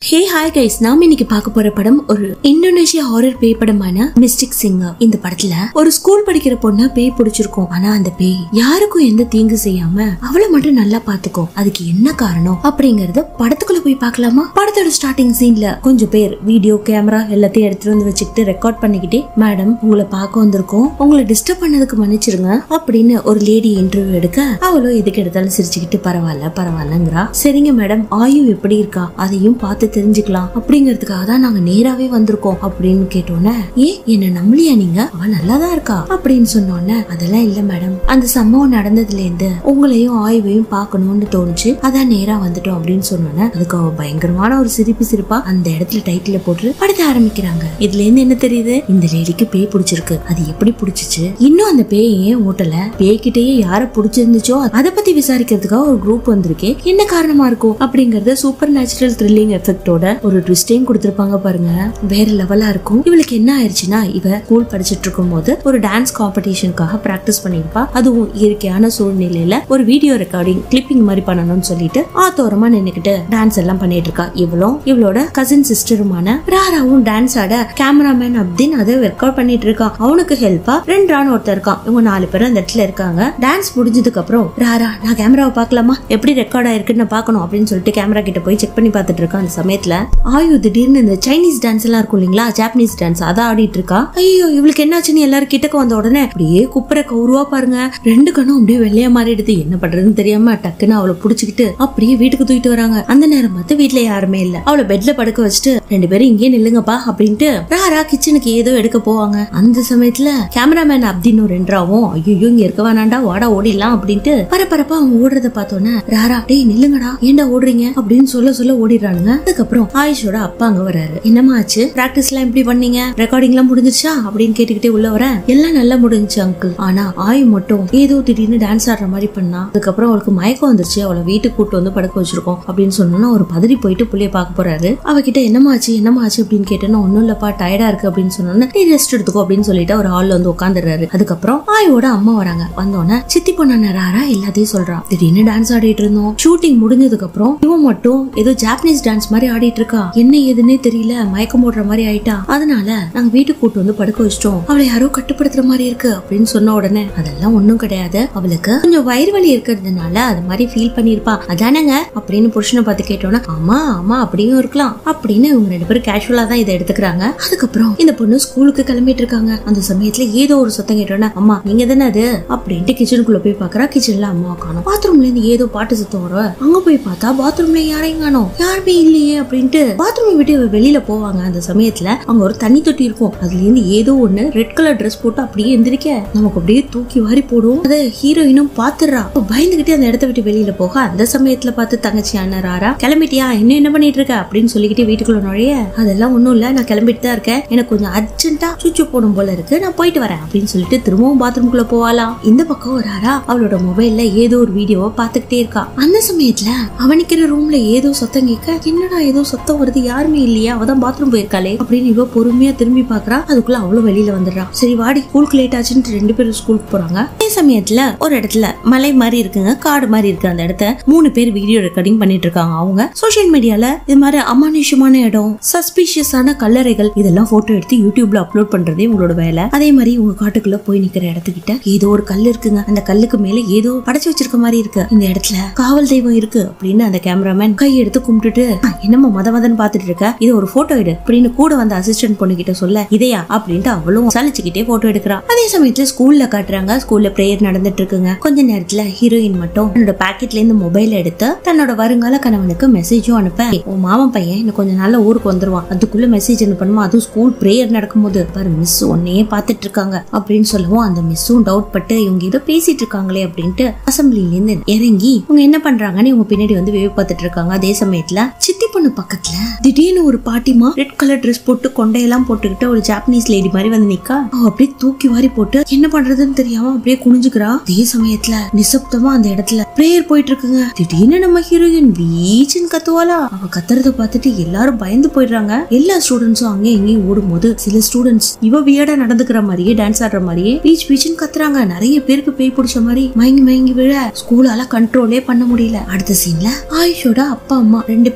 Hey hi guys நாம இன்னைக்கு பார்க்க போற படம் ஒரு இந்தோனேஷியா ஹாரர் பேய் படமான மிஸ்டிக் சிங்கர் இந்த படத்துல ஒரு ஸ்கூல் படிக்கிற பொண்ண பேய் பிடிச்சிருக்கும் ஆனா அந்த பேய் யாருக்கும் எந்த தீங்கு செய்யாம அவளை மட்டும் நல்லா பாத்துக்கும் அதுக்கு என்ன காரணம் அப்படிங்கறத படத்துக்குள்ள போய் பார்க்கலாமா படத்தோட ஸ்டார்டிங் சீன்ல கொஞ்சம் பேர் வீடியோ கேமரா எல்லாத்தையும் எடுத்துட்டு வந்து வச்சுக்கிட்டு ரெக்கார்ட் பண்ணிக்கிட்டே மேடம் உங்களை பார்க்க வந்திருக்கோம் உங்களை டிஸ்டர்ப் பண்ணதுக்கு மன்னிச்சிருங்க அப்படின்னு ஒரு லேடி இன்டர்வியூ எடுக்க அவளும் எதுக்கு எடுத்தாலும் சிரிச்சுக்கிட்டு பரவாயில்ல பரவாயில்லங்கிறா சரிங்க மேடம் ஆயு எப்படி இருக்கா அதையும் பார்த்து தெரிஞ்சுக்கலாம் அப்படிங்கறதுக்காக தான் நாங்க நேராவே வந்திருக்கோம் அப்படின்னு கேட்டோன்னே ஏன் என்ன நம்பலையா நீங்க அவ நல்லாதான் இருக்கா அப்படின்னு சொன்னோன்னே அதெல்லாம் இல்ல மேடம் அந்த சம்பவம் நடந்ததுல இருந்து உங்களையும் ஆய்வையும் பார்க்கணும்னு தோணுச்சு அதான் நேரா வந்துட்டோம் அப்படின்னு சொன்னோன்னே அதுக்கு அவ பயங்கரமான ஒரு சிரிப்பு சிரிப்பா அந்த இடத்துல டைட்டில போட்டு படத்த ஆரம்பிக்கிறாங்க இதுல இருந்து என்ன தெரியுது இந்த லேடிக்கு பேய் பிடிச்சிருக்கு அது எப்படி பிடிச்சிச்சு இன்னும் அந்த பேய் ஏன் ஓட்டல பேய்கிட்டயே யார பிடிச்சிருந்துச்சோ அதை பத்தி விசாரிக்கிறதுக்காக ஒரு குரூப் வந்திருக்கே என்ன காரணமா இருக்கும் அப்படிங்கறத சூப்பர் நேச்சுரல் த்ரில்லிங் எஃபெக்டோட ஒரு ட்விஸ்டையும் கொடுத்திருப்பாங்க பாருங்க வேற லெவலா இருக்கும் இவளுக்கு என்ன ஆயிடுச்சுன்னா இவ ஸ்கூல் படிச்சிட்டு இருக்கும் போது ஒரு டான்ஸ் காம்படிஷனுக்காக பிராக்டிஸ் பண்ணிருப்பா அதுவும் இயற்கையான சூழ்நிலையில ஒரு வீடியோ ரெக்கார்டிங் கிளிப்பிங் மாதிரி பண்ணணும்னு சொல்லிட்டு ஆத்தோரமா நின்னுக்கிட்டு டான்ஸ் எல்லாம் பண்ணிட்டு இருக்கா இவளும் இவளோட கசின் சிஸ்டருமான ராராவும் டான்ஸ் ஆட கேமராமேன் அப்படின்னு அதை ரெக்கார்ட் பண்ணிட்டு இருக்கான் அவனுக்கு ஹெல்ப்பா ரெண்டு ரான் ஒருத்தர் இருக்கான் இவங்க நாலு பேரும் அந்த இடத்துல இருக்காங்க டான்ஸ் முடிஞ்சதுக்கு அப்புறம் ராரா நான் கேமராவை பார்க்கலாமா எப்படி ரெக்கார்ட் ஆயிருக்குன்னு நான் பார்க்கணும் அப்படின்னு சொல்லிட்டு கேமரா கிட்ட போய் செக் பண்ணி பார்த்துட்டு இருக்கான் அந்த சமயத்துல ஆயு திடீர்னு இந்த சைனீஸ் டான்ஸ் எல்லாம் இருக்கும் இல்லைங்களா ஜாப்பனீஸ் டான்ஸ் அதை ஆடிட்டு இருக்கா ஐயோ இவளுக்கு என்னாச்சுன்னு எல்லாரும் கிட்டக்க வந்த உடனே அப்படியே குப்புற கௌருவா பாருங்க ரெண்டு கண்ணும் அப்படியே வெள்ளையா மாறிடுது என்ன பண்றதுன்னு தெரியாம டக்குன்னு அவளை புடிச்சுக்கிட்டு அப்படியே வீட்டுக்கு தூக்கிட்டு வராங்க அந்த நேரம் பார்த்து வீட்ல யாருமே இல்ல அவளை பெட்ல படுக்க வச்சுட்டு ரெண்டு பேரும் இங்கே நில்லுங்கப்பா அப்படின்ட்டு ராரா கிச்சனுக்கு ஏதோ எடுக்க போவாங்க அந்த சமயத்துல கேமராமேன் அப்படின்னு ரெண்டாவும் ஐயோ இங்க இருக்க வேணாண்டா வாடா ஓடிடலாம் அப்படின்ட்டு பரபரப்பா அவங்க ஓடுறத பார்த்தோன்னே ராரா டேய் நில்லுங்கடா ஏன்டா ஓடுறீங்க அப்படின்னு சொல்ல சொல்ல ஓடிடுறானுங்க அதுக்கப்புறம் ஆயுஷோட அப்பா அங்க வராரு என்னமா ஆச்சு பிராக்டிஸ் எல்லாம் எப்படி பண்ணீங்க ரெக்கார்டிங் எல்லாம் முடிஞ்சிருச்சா அப்படின்னு கேட்டுக்கிட்டே உள்ள வரேன் எல்லாம் நல்லா முடிஞ்சுச்சு அங்கிள் ஆனா ஆயு மட்டும் ஏதோ திடீர்னு டான்ஸ் ஆடுற மாதிரி பண்ணா அதுக்கப்புறம் அவளுக்கு மயக்கம் வந்துருச்சு அவளை வீட்டுக்கு கூட்டு வந்து படுக்க வச்சிருக்கோம் அப்படின்னு சொன்னோன்னா ஒரு பதறி போயிட்டு புள்ளைய பார்க்க போறாரு அவகிட்ட என்னமா ஆச்சு என்னமா ஆச்சு அப்படின்னு கேட்டேன்னா ஒன்னும் இல்லப்பா டயர்டா இருக்கு அப்படின்னு சொன்னோன்னே நீ ரெஸ்ட் எடுத்துக்கோ அப்படின்னு சொல்லிட்டு அவர் ஹால்ல வந்து உட்காந்துடுறாரு அதுக்கப்புறம் ஆயோட அம்மா வராங்க வந்தோடனே சித்தி பொண்ணு ராரா எல்லாத்தையும் சொல்றா திடீர்னு டான்ஸ் ஆடிட்டு இருந்தோம் ஷூட்டிங் முடிஞ்சதுக்கு அப்புறம் இவன் மட்டும் ஏதோ ஜாப்பனீஸ் டான்ஸ் மாதிரி ஆடிட்டு இருக்கா என்ன ஏதுன்னே தெரியல மயக்கம் போடுற மாதிரி ஆயிட்டா அதனால நாங்க வீட்டுக்கு கூட்டு வந்து படுக்க வச்சிட்டோம் அவளை யாரோ கட்டுப்படுத்துற மாதிரி இருக்கு அப்படின்னு சொன்ன உடனே அதெல்லாம் ஒண்ணும் கிடையாது அவளுக்கு கொஞ்சம் வயிறு வலி இருக்கிறதுனால அது மாதிரி ஃபீல் பண்ணிருப்பா அதானங்க அப்படின்னு புருஷனை பார்த்து கேட்டோன்னா ஆமா ஆமா அப்படியும் இருக்கலாம் அப்படின்னு இவங்க ரெண்டு பேரும் கேஷுவலா தான் இதை எடுத்துக்கிறாங்க அதுக்கப்புறம் இந்த பொண்ணு ஸ்கூலுக்கு கிளம்பிட்டு இருக்காங்க அந்த சமயத்துல ஏதோ ஒரு சத்தம் கேட்டோன்னா அம்மா நீங்க தானே அது அப்படின்ட்டு கிச்சனுக்குள்ள போய் பாக்குறா கிச்சன்ல அம்மா காணும் பாத்ரூம்ல இருந்து ஏதோ பாட்டு சத்தம் வர அங்க போய் பார்த்தா பாத்ரூம்ல யாரையும் காணோம் யாருமே இல்லையே அப்படின்ட்டு பாத்ரூம் விட்டு இவ வெளியில போவாங்க அந்த சமயத்துல அங்க ஒரு தண்ணி தொட்டி இருக்கும் அதுல இருந்து ஏதோ ஒண்ணு ரெட் கலர் ட்ரெஸ் போட்டு அப்படியே எந்திரிக்க நமக்கு அப்படியே தூக்கி வாரி போடும் அத ஹீரோயினும் பாத்துறா அப்ப பயந்துகிட்டே அந்த இடத்த விட்டு வெளியில போக அந்த சமயத்துல பார்த்து தங்கச்சி அண்ணன் ராரா கிளம்பிட்டியா இன்னும் என்ன பண்ணிட்டு இருக்க அப்படின்னு சொல்லிக்கிட்டு வீட்டுக்குள்ள நுழைய அதெல்லாம் ஒண்ணும் இல்ல நான் கிளம்பிட்டு தான் இருக்கேன் எனக்கு கொஞ்சம் அர்ஜென்ட்டா சுவிட்ச் போடும் போல இருக்கு நான் போயிட்டு வரேன் அப்படின்னு சொல்லிட்டு திரும்பவும் பாத்ரூம்குள்ள போவாலாம் இந்த பக்கம் ராரா அவளோட மொபைல்ல ஏதோ ஒரு வீடியோவை பாத்துக்கிட்டே இருக்கா அந்த சமயத்துல அவனிக்கிற ரூம்ல ஏதோ சத்தம் கேட்க என்னடா ஏதோ சத்தம் வருது யாருமே இல்லையா அவதான் பாத்ரூம் போயிருக்காளே அப்படின்னு இவ பொறுமையா திரும்பி பாக்குறா அதுக்குள்ள அவ்வளவு வெளியில வந்துடுறா சரி வாடி ஸ்கூலுக்கு லேட் ஆச்சுன்னு ரெண்டு பேரும் ஸ்கூலுக்கு போறாங்க அதே சமயத்துல ஒரு இடத்துல மலை மாதிரி இருக்குங்க காடு மாதிரி இருக்கு அந்த இடத்த மூணு பேர் வீடியோ ரெக்கார்டிங் பண்ணிட்டு இருக்காங்க அவங்க சோஷியல் மீடியால இது மாதிரி அமானுஷ்யமான இடம் சஸ்பீஷியஸான கல்லறைகள் இதெல்லாம் போட்டோ எடுத்து யூடியூப்ல அப்லோட் பண்றதே உங்களோட வேலை அதே மாதிரி உங்க காட்டுக்குள்ள போய் நிக்கிற இடத்துக்கிட்ட ஏதோ ஒரு கல் இருக்குங்க அந்த கல்லுக்கு மேல ஏதோ படைச்சு வச்சிருக்க மாதிரி இருக்கு இந்த இடத்துல காவல் தெய்வம் இருக்கு அப்படின்னு அந்த கேமராமேன் கை எடுத்து கும்பிட்டுட்டு "ஆ, என்னம்மா மத மதன் பாத்துட்டு இருக்க இது ஒரு போட்டோ எடு அப்படின்னு கூட வந்த அசிஸ்டன்ட் பொண்ணு கிட்ட சொல்ல இதையா அப்படின்ட்டு அவளும் சலிச்சுக்கிட்டே போட்டோ எடுக்கிறா அதே சமயத்துல ஸ்கூல்ல காட்டுறாங்க ஸ்கூல்ல பிரேயர் நடந்துட்டு இருக்குங்க கொஞ்ச நேரத்துல ஹீரோயின் மட்டும் தன்னோட பாக்கெட்ல இருந்து மொபைல் எடுத்து தன்னோட வருங்கால கணவனுக்கு மெசேஜும் அனுப்ப உன் மாமன் பையன் இன்னும் கொஞ்ச நாள்ல ஊருக்கு வந்துருவான் அதுக்குள்ள மெசேஜ் அனுப்பணுமா அதுவும் ஸ்கூல் பிரேயர் நடக்கும்போது பாரு மிஸ் உன்னையே பாத்துட்டு இருக்காங்க அப்படின்னு சொல்லவும் அந்த மிஸ்ஸும் டவுட் பட்டு இவங்க ஏதோ பேசிட்டு இருக்காங்களே அப்படின்ட்டு அசம்பிளில இருந்து இறங்கி இவங்க என்ன பண்றாங்கன்னு இவங்க பின்னாடி வந்து வேவ் பார்த்துட்டு இருக்காங்க அதே சமயத்துல சித்தி பொண்ணு பக்கத்துல திடீர்னு ஒரு பாட்டிமா ரெட் கலர் ட்ரெஸ் போட்டு கொண்டையெல்லாம் போட்டுக்கிட்டு ஒரு ஜாப்பனீஸ் லேடி மாதிரி வந்து நிக்கா அவ அப்படியே தூக்கி வாரி போட்டு என்ன பண்றதுன்னு தெரியாம அப்படியே குனிஞ்சுக்கிறா அதே சமயத்துல நிசப்தமா அந்த இடத்துல பிரேயர் போயிட்டு இருக்குங்க திடீர்னு நம்ம ஹீரோயின் வீச்சுன்னு கத்துவாளா அவ கத்துறத பார்த்துட்டு எல்லாரும் பயந்து போயிடுறாங்க எல்லா ஸ்டூடெண்ட்ஸும் அங்கேயும் இங்கேயும் ஓடும்போது சில ஸ்டூடெண்ட்ஸ் இவ வியடா நடந்துக்கிற மாதிரியே டான்ஸ் ஆடுற மாதிரியே பீச் பீச்சுன்னு கத்துறாங்க நிறைய பேருக்கு பேய் பிடிச்ச மாதிரி மயங்கி மயங்கி விழ ஸ்கூலால கண்ட்ரோலே பண்ண முடியல அடுத்த சீன்ல ஆயுஷோட அப்பா அம்மா ரெண்டு பேரையும் கூப்பிட்டு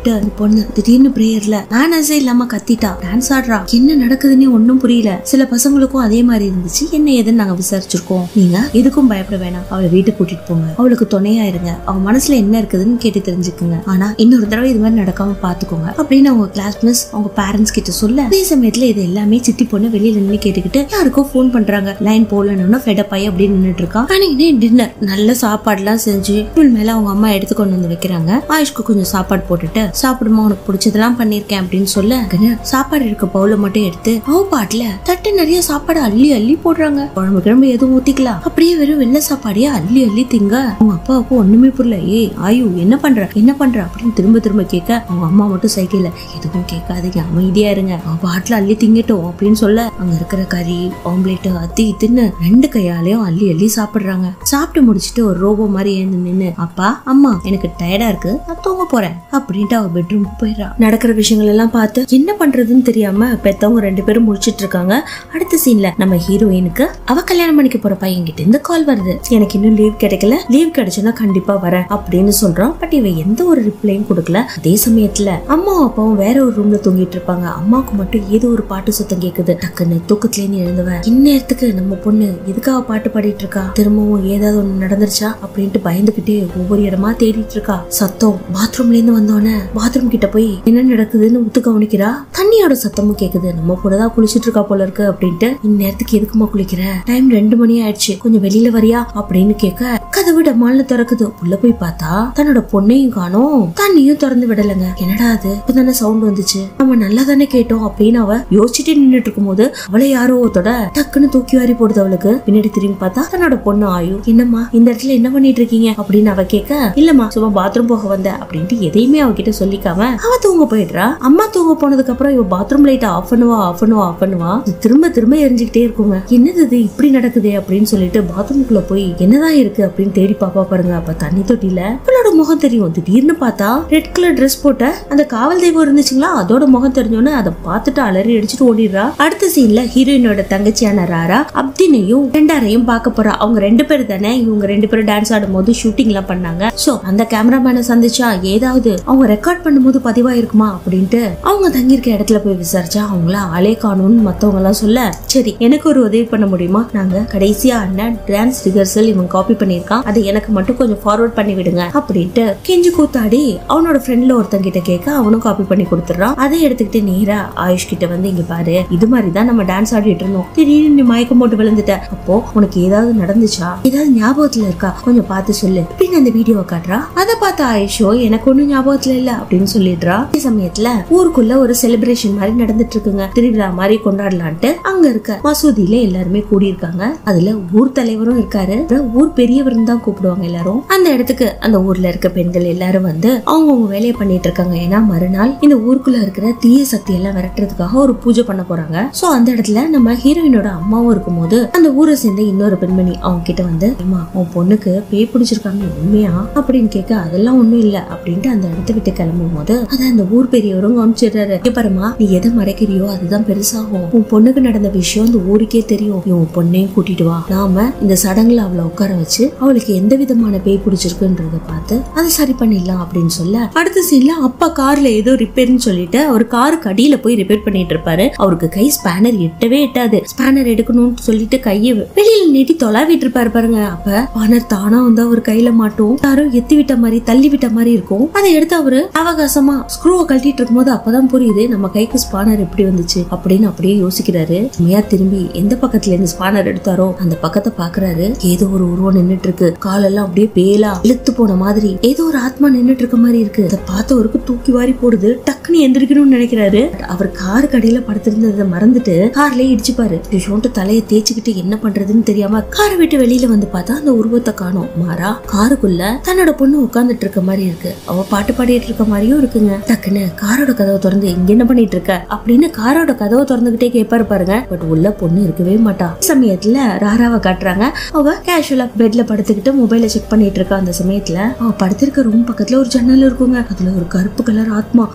சொல்லிட்டு அந்த பொண்ணு திடீர்னு பிரேயர்ல மேனஸே இல்லாம கத்திட்டா டான்ஸ் ஆடுறா என்ன நடக்குதுன்னு ஒண்ணும் புரியல சில பசங்களுக்கும் அதே மாதிரி இருந்துச்சு என்ன ஏதுன்னு நாங்க விசாரிச்சிருக்கோம் நீங்க எதுக்கும் பயப்பட வேணாம் அவளை வீட்டுக்கு கூட்டிட்டு போங்க அவளுக்கு துணையா இருங்க அவ மனசுல என்ன இருக்குதுன்னு கேட்டு தெரிஞ்சுக்குங்க ஆனா இன்னொரு தடவை இது மாதிரி நடக்காம பாத்துக்கோங்க அப்படின்னு அவங்க கிளாஸ் மிஸ் அவங்க பேரண்ட்ஸ் கிட்ட சொல்ல அதே சமயத்துல இது எல்லாமே சித்தி பொண்ணு வெளியில நின்று கேட்டுக்கிட்டு யாருக்கோ ஃபோன் பண்றாங்க லைன் போலன்னு ஃபெடப் ஆகி அப்படின்னு நின்னுட்டு இருக்கா அன்னைக்கு டின்னர் நல்ல சாப்பாடுலாம் செஞ்சு டேபிள் மேல அவங்க அம்மா எடுத்து கொண்டு வந்து வைக்கிறாங்க ஆயுஷ்க்கு கொஞ்சம் சாப்பாடு போட்டுட்டு சாப்பிடுமா உனக்கு பிடிச்சதெல்லாம் பண்ணிருக்கேன் அப்படின்னு சொல்ல கண்ணு, சாப்பாடு இருக்க பவுல மட்டும் எடுத்து அவ பாட்டுல தட்டு நிறைய சாப்பாடு அள்ளி அள்ளி போடுறாங்க குழம்பு கிழம்பு எதுவும் ஊத்திக்கலாம் அப்படியே வெறும் வெள்ளை சாப்பாடையே அள்ளி அள்ளி திங்க அவங்க அப்பாவுக்கு ஒண்ணுமே புரியல ஏய் ஆயு என்ன பண்ற என்ன பண்ற அப்படின்னு திரும்ப திரும்ப கேட்க அவங்க அம்மா மட்டும் சைக்கிள்ல எதுவும் கேட்காதீங்க அமைதியா இருங்க அவ பாட்டுல அள்ளி திங்கட்டும் அப்படின்னு சொல்ல அங்க இருக்கிற கறி ஆம்லேட் அத்தி இத்துன்னு ரெண்டு கையாலையும் அள்ளி அள்ளி சாப்பிடுறாங்க சாப்பிட்டு முடிச்சிட்டு ஒரு ரோபோ மாதிரி ஏந்து நின்னு அப்பா அம்மா எனக்கு டயர்டா இருக்கு நான் தூங்க போறேன் அப்படின்ட்டு அவ பெட்ரூமுக்கு போயிடுறா நடக்கிற விஷயங்கள் எல்லாம் பார்த்து என்ன பண்றதுன்னு தெரியாம பெத்தவங்க ரெண்டு பேரும் முடிச்சிட்டு இருக்காங்க அடுத்த சீன்ல நம்ம ஹீரோயினுக்கு அவ கல்யாணம் பண்ணிக்க போற பையன் கிட்ட இருந்து கால் வருது எனக்கு இன்னும் லீவ் கிடைக்கல லீவ் கிடைச்சுன்னா கண்டிப்பா வரேன் அப்படின்னு சொல்றான் பட் இவ எந்த ஒரு ரிப்ளையும் கொடுக்கல அதே சமயத்துல அம்மாவும் அப்பாவும் வேற ஒரு ரூம்ல தூங்கிட்டு இருப்பாங்க அம்மாவுக்கு மட்டும் ஏதோ ஒரு பாட்டு சத்தம் கேக்குது டக்குன்னு தூக்கத்துல இருந்து எழுந்தவ இந்நேரத்துக்கு நம்ம பொண்ணு எதுக்காக பாட்டு பாடிட்டு இருக்கா திரும்பவும் ஏதாவது ஒண்ணு நடந்துருச்சா அப்படின்ட்டு பயந்துகிட்டே ஒவ்வொரு இடமா தேடிட்டு இருக்கா சத்தம் பாத்ரூம்ல இருந்து வந்தோடனே பாத்ரூம் கிட்ட போய் என்ன நடக்குதுன்னு உத்து கவனிக்கிறா தண்ணியோட சத்தமும் கேக்குது நம்ம கூட தான் குளிச்சிட்டு இருக்கா போல இருக்கு அப்படின்ட்டு இந்நேரத்துக்கு எதுக்குமா குளிக்கிற டைம் ரெண்டு மணி ஆயிடுச்சு கொஞ்சம் வெளியில வரியா அப்படின்னு கேட்க கதவு டமால்னு திறக்குது உள்ள போய் பார்த்தா தன்னோட பொண்ணையும் காணோம் தண்ணியும் திறந்து விடலைங்க என்னடா அது இப்பதானே சவுண்ட் வந்துச்சு நம்ம நல்லா தானே கேட்டோம் அப்படின்னு அவ யோசிச்சுட்டே நின்னுட்டு இருக்கும்போது அவளை யாரோ ஒருத்தோட டக்குன்னு தூக்கி வாரி போடுது அவளுக்கு பின்னாடி திரும்பி பார்த்தா தன்னோட பொண்ணு ஆயு என்னம்மா இந்த இடத்துல என்ன பண்ணிட்டு இருக்கீங்க அப்படின்னு அவ கேட்க இல்லம்மா சும்மா பாத்ரூம் போக வந்த அப்படின்ட்டு எதையுமே அவகிட்ட சொல்லிக்காம அவ தூங்க போயிடுறா அம்மா தூங்க போனதுக்கு அப்புறம் இவ பாத்ரூம் லைட் ஆஃப் பண்ணுவா ஆஃப் பண்ணுவா ஆஃப் பண்ணுவா இது திரும்ப திரும்ப எரிஞ்சுக்கிட்டே இருக்குங்க என்னது இது இப்படி நடக்குதே அப்படின்னு சொல்லிட்டு பாத்ரூம்குள்ள போய் என்னதான் இருக்கு அப்படின்னு தேடி பாப்பா பாருங்க அப்ப தண்ணி தொட்டில அவளோட முகம் தெரியும் திடீர்னு பார்த்தா ரெட் கலர் ட்ரெஸ் போட்ட அந்த காவல் தெய்வம் இருந்துச்சுங்களா அதோட முகம் தெரிஞ்சோன்னு அதை பார்த்துட்டு அலறி அடிச்சுட்டு ஓடிடுறா அடுத்த சீன்ல ஹீரோயினோட தங்கச்சியான ராரா அப்தினையும் ரெண்டாரையும் பார்க்க போறா அவங்க ரெண்டு பேர் தானே இவங்க ரெண்டு பேரும் டான்ஸ் ஆடும் போது ஷூட்டிங் எல்லாம் பண்ணாங்க சோ அந்த கேமராமேனை சந்திச்சா ஏதாவது அவங்க ரெக்கார்ட் பண்ணும்போது பதிவாயிருக்குமா அப்படின்ட்டு அவங்க தங்கியிருக்க இடத்துல போய் விசாரிச்சா அவங்கள ஆளே காணும்னு மத்தவங்க எல்லாம் சொல்ல சரி எனக்கு ஒரு உதவி பண்ண முடியுமா நாங்க கடைசியா அண்ணன் டான்ஸ் ரிஹர்சல் இவன் காப்பி பண்ணியிருக்கான் அதை எனக்கு மட்டும் கொஞ்சம் ஃபார்வர்ட் பண்ணி விடுங்க அப்படின்ட்டு கெஞ்சி கூத்தாடி அவனோட ஃப்ரெண்ட்ல ஒருத்தன் கிட்ட கேட்க அவனும் காப்பி பண்ணி கொடுத்துறான் அதை எடுத்துக்கிட்டு நேரா ஆயுஷ் கிட்ட வந்து இங்க பாரு இது மாதிரி தான் நம்ம டான்ஸ் ஆடிட்டு இருந்தோம் திடீர்னு நீ மயக்கம் போட்டு விழுந்துட்ட அப்போ உனக்கு ஏதாவது நடந்துச்சா ஏதாவது ஞாபகத்துல இருக்கா கொஞ்சம் பார்த்து சொல்லு அப்படின்னு அந்த வீடியோவை காட்டுறா அதை பார்த்த ஆயுஷோ எனக்கு ஒண்ணும் ஞாபகத்துல இல்ல அப்படின்னு சொல்லிடுறா அதே சமயத்துல ஊருக்குள்ள ஒரு செலிப்ரேஷன் மாதிரி நடந்துட்டு இருக்குங்க திருவிழா மாதிரி கொண்டாடலான்ட்டு அங்க இருக்க மசூதியில எல்லாருமே கூடி இருக்காங்க அதுல ஊர் தலைவரும் இருக்காரு அப்புறம் ஊர் பெரியவர்னு தான் கூப்பிடுவாங்க எல்லாரும் அந்த இடத்துக்கு அந்த ஊர்ல இருக்க பெண்கள் எல்லாரும் வந்து அவங்கவுங்க வேலையை பண்ணிட்டு இருக்காங்க ஏன்னா மறுநாள் இந்த ஊருக்குள்ள இருக்கிற தீய சக்தி எல்லாம் விரட்டுறதுக்காக ஒரு பூஜை பண்ண போறாங்க சோ அந்த இடத்துல நம்ம ஹீரோயினோட அம்மாவும் இருக்கும்போது அந்த ஊரை சேர்ந்த இன்னொரு பெண்மணி அவங்க கிட்ட வந்து அம்மா உன் பொண்ணுக்கு பேய் பிடிச்சிருக்காங்க உண்மையா அப்படின்னு கேட்க அதெல்லாம் ஒண்ணும் இல்ல அப்படின்ட்டு அந்த இடத்த விட்டு கிளம்பும் போது அதை அந்த ஊர் பெரியவரும் கவனிச்சிடுறாரு "இங்க பாரும்மா நீ எதை மறைக்கிறியோ அதுதான் பெருசாகும் உன் பொண்ணுக்கு நடந்த விஷயம் இந்த ஊருக்கே தெரியும் நீ உன் பொண்ணையும் கூட்டிட்டு வா நாம இந்த சடங்குல அவளை உட்கார வச்சு அவளுக்கு எந்த விதமான பேய் பிடிச்சிருக்குன்றத பார்த்து அதை சரி பண்ணிடலாம் அப்படின்னு சொல்ல அடுத்த சீன்ல அப்பா கார்ல ஏதோ ரிப்பேர்னு சொல்லிட்டு அவர் காருக்கு அடியில போய் ரிப்பேர் பண்ணிட்டு இருப்பாரு அவருக்கு கை ஸ்பேனர் எட்டவே எட்டாது ஸ்பேனர் எடுக்கணும்னு சொல்லிட்டு கையை வெளியில நீட்டி தொலாவிட்டு இருப்பாரு பாருங்க அப்ப ஸ்பேனர் தானா வந்து அவர் கையில மாட்டும் யாரோ எத்தி விட்ட மாதிரி தள்ளி விட்ட மாதிரி இருக்கும் அதை எடுத்து அவரு அவகாசமா ஸ்க்ரூவை கழட்டிட்டு இருக்கும்போது அப்பதான் புரியுது நம்ம கைக்கு ஸ்பானர் எப்படி வந்துச்சு அப்படின்னு அப்படியே யோசிக்கிறாரு உண்மையா திரும்பி எந்த பக்கத்துல இருந்து ஸ்பானர் எடுத்தாரோ அந்த பக்கத்தை பாக்குறாரு ஏதோ ஒரு உருவம் நின்னுட்டு இருக்கு காலெல்லாம் அப்படியே பேலா இழுத்து போன மாதிரி ஏதோ ஒரு ஆத்மா நின்னுட்டு இருக்க மாதிரி இருக்கு அதை பார்த்தவருக்கு தூக்கி வாரி போடுது டக்குன்னு எந்திரிக்கணும்னு நினைக்கிறாரு அவர் கார் கடையில படுத்திருந்ததை மறந்துட்டு கார்லயே இடிச்சுப்பாரு ஷோன்ட்டு தலையை தேய்ச்சிக்கிட்டு என்ன பண்றதுன்னு தெரியாம காரை விட்டு வெளியில வந்து பார்த்தா அந்த உருவத்தை காணோம் மாறா காருக்குள்ள தன்னோட பொண்ணு உட்கார்ந்துட்டு இருக்க மாதிரி இருக்கு அவ பாட்டு பாடிட்டு இருக்க மாதிரியும் இருக்குங்க டக்குன்னு காரோட கதவை திறந்து இங்க என்ன பண்ணிட்டு இருக்க அப்படின்னு காரோட கதவை திறந்துகிட்டே கேட்பாரு பாருங்க பட் உள்ள பொண்ணு இருக்கவே மாட்டா சமயத்துல ராராவை காட்டுறாங்க அவ கேஷுவலா பெட்ல படுத்துக்கிட்டு மொபைல செக் பண்ணிட்டு இருக்கா அந்த சமயத்துல அவ படுத்திருக்க ரூம் பக்கத்துல ஒரு ஜன்னல் இருக்குங்க அதுல ஒரு கருப்பு கலர் ஆத்மா அப்படியே